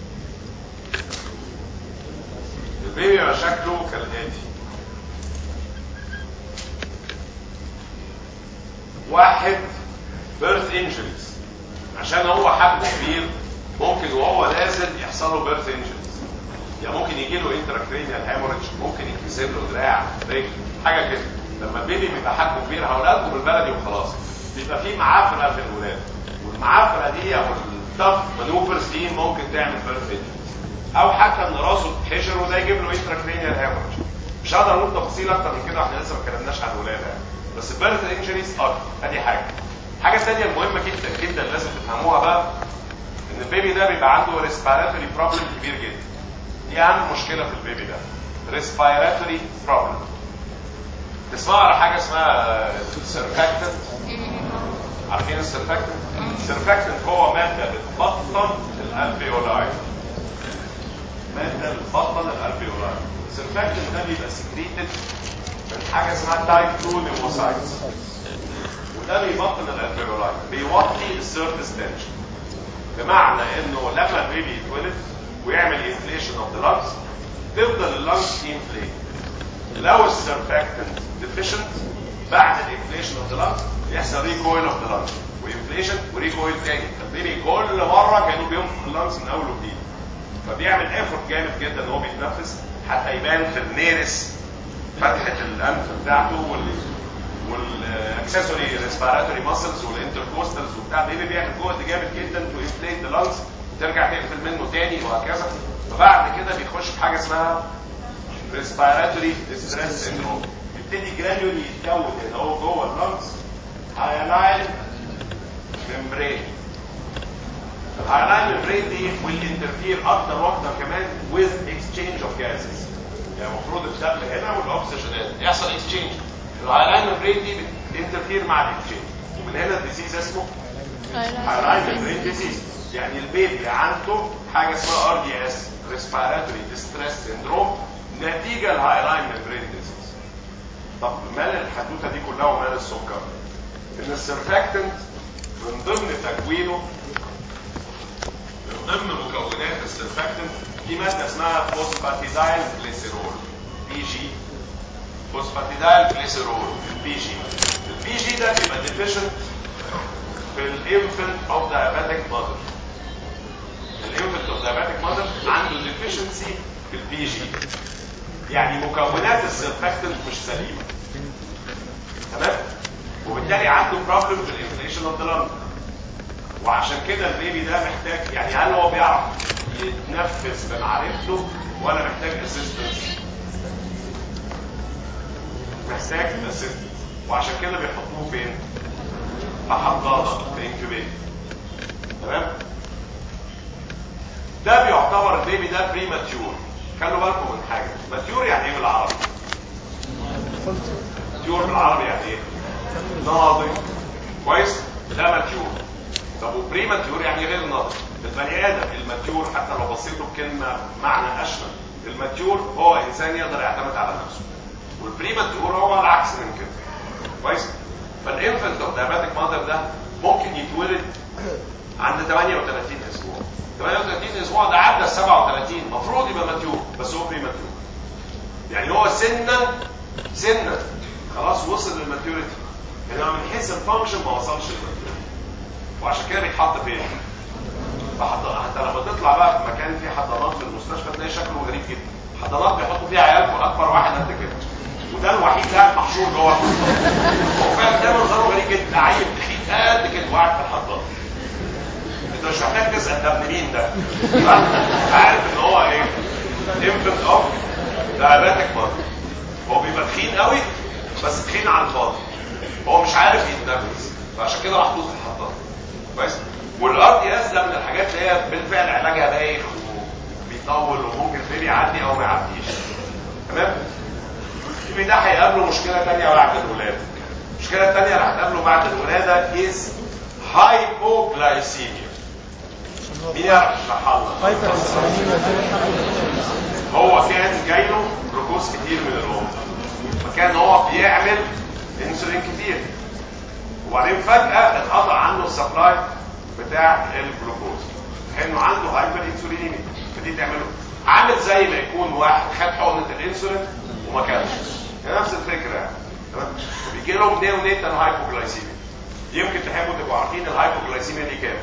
Speaker 3: البيبي مشاكله كالاتي واحد بيرث انجريز عشان هو حجمه كبير ممكن وهو نازل يحصل له بيرث انجريز يعني ممكن يجي له انتراكرينيال هيموريدج ممكن يتكسر له دراع رجل حاجه كده لما البيبي بيبقى حجمه كبير هقولها لكم بالبلدي وخلاص بيبقى فيه معافره في الولاده والمعافره دي او التف مانوفرز دي ممكن تعمل بيرث انجريز او حتى ان راسه تحشر وده يجيب له انتراكرينيال هيموريدج مش هقدر اقول تفاصيل اكتر من كده احنا لسه ما اتكلمناش عن الولاده يعني بس البيرث انجريز اكتر ادي حاجه الحاجه الثانيه المهمه جدا جدا لازم تفهموها بقى ان البيبي ده بيبقى عنده ريسبيراتوري بروبلم كبير جدا دي اهم مشكله في البيبي ده ريسبيراتوري بروبلم تسمعوا على حاجه اسمها سيرفاكتنت عارفين السيرفاكتنت السيرفاكتنت هو ماده بتبطن الالفيولاي ماده بتبطن الالفيولاي السيرفاكتنت ده بيبقى سكريتد من حاجه اسمها تايب 2 ليموسايتس وده بيبطن الالفيولاي بيوطي السيرفيس تنشن بمعنى انه لما البيبي يتولد ويعمل انفليشن اوف ذا لانجز تفضل اللانجز انفليت لو السيرفاكتنت ديفيشنت بعد الانفليشن اوف ذا لانجز يحصل ريكويل اوف ذا لانجز وانفليشن وريكويل تاني البيبي كل مره كانه بينفخ اللانجز من اول وجديد فبيعمل ايفورت جامد جدا ان هو بيتنفس حتى يبان في النيرس فتحه الانف بتاعته وال والاكسسوري ريسبيراتوري ماسلز والانتركوستالز وبتاع البيبي بيعمل جهد جامد جدا تو انفليت ذا لانجز وترجع تقفل منه تاني وهكذا فبعد كده بيخش في حاجه اسمها ريسبيراتوري ستريس سيندروم يبتدي جرانيولي يتكون هنا هو جوه اللانجز هايلاين ممبرين الهايلاين ممبرين دي will interfere اكتر واكتر كمان with exchange of gases يعني المفروض الدم هنا والاكسجين هنا يحصل exchange الهايلاين ممبرين دي بتنترفير مع الاكسشينج ومن هنا الديزيز اسمه هايلاين ممبرين ديزيز يعني البيبي عنده حاجه اسمها ار دي اس ريسبيراتوري ديستريس سيندروم نتيجه الهايلاين طب مال الحدوته دي كلها ومال السكر ان السرفاكتنت من ضمن تكوينه من ضمن مكونات السرفاكتنت في ماده اسمها فوسفاتيدايل جليسيرول بي جي فوسفاتيدايل جليسيرول بي جي البي جي ده بيبقى ديفيشنت في الانفنت اوف diabetic mother الانفنت اوف diabetic mother عنده ديفيشنسي في البي جي يعني مكونات السرفاكتنت مش سليمه تمام وبالتالي عنده بروبلم في الانفليشن اوف ذا لنج وعشان كده البيبي ده محتاج يعني هل هو بيعرف يتنفس بمعرفته ولا محتاج اسيستنس محتاج اسيستنس وعشان كده بيحطوه فين في حضانه في انكيوبيتر تمام ده بيعتبر البيبي ده بريماتيور خلوا بالكم من حاجه ماتيور يعني ايه بالعربي ماتيور بالعربي يعني ايه ناضج كويس ده ماتيور طب وبريماتيور يعني غير ناضج البني ادم الماتيور حتى لو بصيت له بكلمه معنى اشمل الماتيور هو انسان يقدر يعتمد على نفسه والبريماتيور هو العكس من كده كويس فالانفنت اوف diabetic ماذر ده ممكن يتولد عند 38 اسبوع 38 اسبوع ده عدى ال 37 المفروض يبقى ماتيور بس هو بريماتيور يعني هو سنه سنه خلاص وصل للماتيوريتي انما من حيث الفانكشن ما وصلش للماتيوريتي وعشان كده بيتحط فين؟ بحض- حتى لما تطلع بقى في مكان فيه حضانات في المستشفى تلاقي شكله غريب جدا حضانات بيحطوا فيها عيال اكبر واحد قد كده وده الوحيد اللي قاعد محشور جوه هو فعلا ده منظره غريب جدا عيل تخين قد كده وقاعد في الحضانه انت مش محتاج تسال ده ابن مين ده عارف ان هو ايه انفنت اوف diabetic mother هو بيبقى تخين قوي بس تخين على الفاضي هو مش عارف يتنفس فعشان كده محطوط في الحضانه كويس والار دي اس ده من الحاجات اللي هي بالفعل علاجها بايخ وبيطول وممكن البيبي يعدي او ما يعديش تمام البيبي ده هيقابله مشكله ثانيه بعد الولاده المشكله الثانيه اللي هتقابله بعد الولاده از هايبوغلايسيميا مين يعرف يشرحها لنا
Speaker 1: هايبر
Speaker 3: هو كان جاي له جلوكوز كتير من الام فكان هو بيعمل انسولين كتير وبعدين فجأة اتقطع عنه السبلاي بتاع الجلوكوز انه عنده هايبر انسولينيميا فدي تعمله عامل زي ما يكون واحد خد حقنة الانسولين وما كانش هي نفس الفكرة يعني تمام بيجي لهم نيونيتال هايبوجلايسيميا يمكن تحبوا تبقوا عارفين الهايبوجلايسيميا دي كام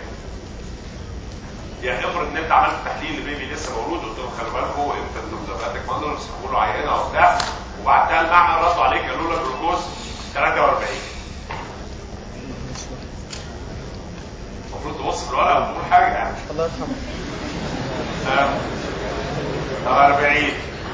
Speaker 3: يعني افرض ان انت عملت تحليل لبيبي لسه مولود قلت له خلي بالكم انت مزباتك ماندرز له عينه وبتاع وبعتها المعمل ردوا عليك قالوا لك جلوكوز 43 المفروض تبص في الورقه وتقول حاجه يعني
Speaker 1: الله يرحمه
Speaker 3: آه. 40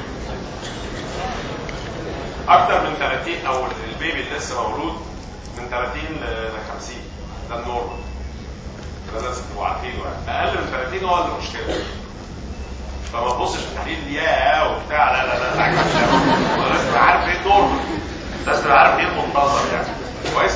Speaker 3: اكتر من 30 او البيبي اللي لسه مولود من 30 ل 50 ده النورمال ده لازم تبقوا عارفينه يعني اقل من 30 هو اللي مشكله فما تبصش في التحليل يا وبتاع لا لا لا لا لا لازم تبقى عارف ايه النورمال لازم تبقى عارف ايه المنتظر يعني كويس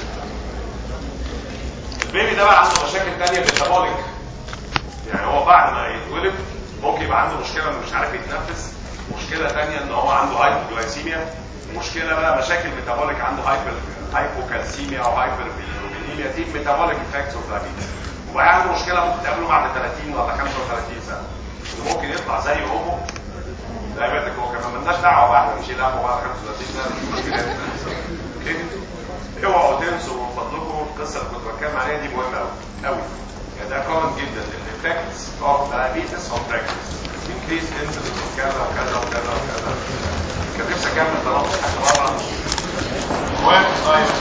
Speaker 3: البيبي ده بقى عنده مشاكل تانية ميتابوليك يعني هو بعد ما يتولد ممكن يبقى عنده مشكله انه مش عارف يتنفس مشكله تانية ان هو عنده هايبوجلايسيميا ومشكله بقى مشاكل ميتابوليك عنده هايبر هايبوكالسيميا او هايبر بيليروبينيميا دي ميتابوليك افكتس اوف دايابيتس وبقى عنده مشكله ممكن تقابله بعد 30 ولا 35 سنه انه ممكن يطلع زي امه دايابيتك هو كمان مالناش دعوه بقى احنا نشيل همه بعد 35 سنه مش مشكله اوكي اوعوا تنسوا من فضلكم القصه اللي كنت بتكلم عليها دي مهمه قوي قوي يعني ده كومن جدا الايفكتس اوف diabetes on pregnancy increased incidence of كذا وكذا وكذا وكذا كان نفسي اكمل طالما مش حاجه بره المهم طيب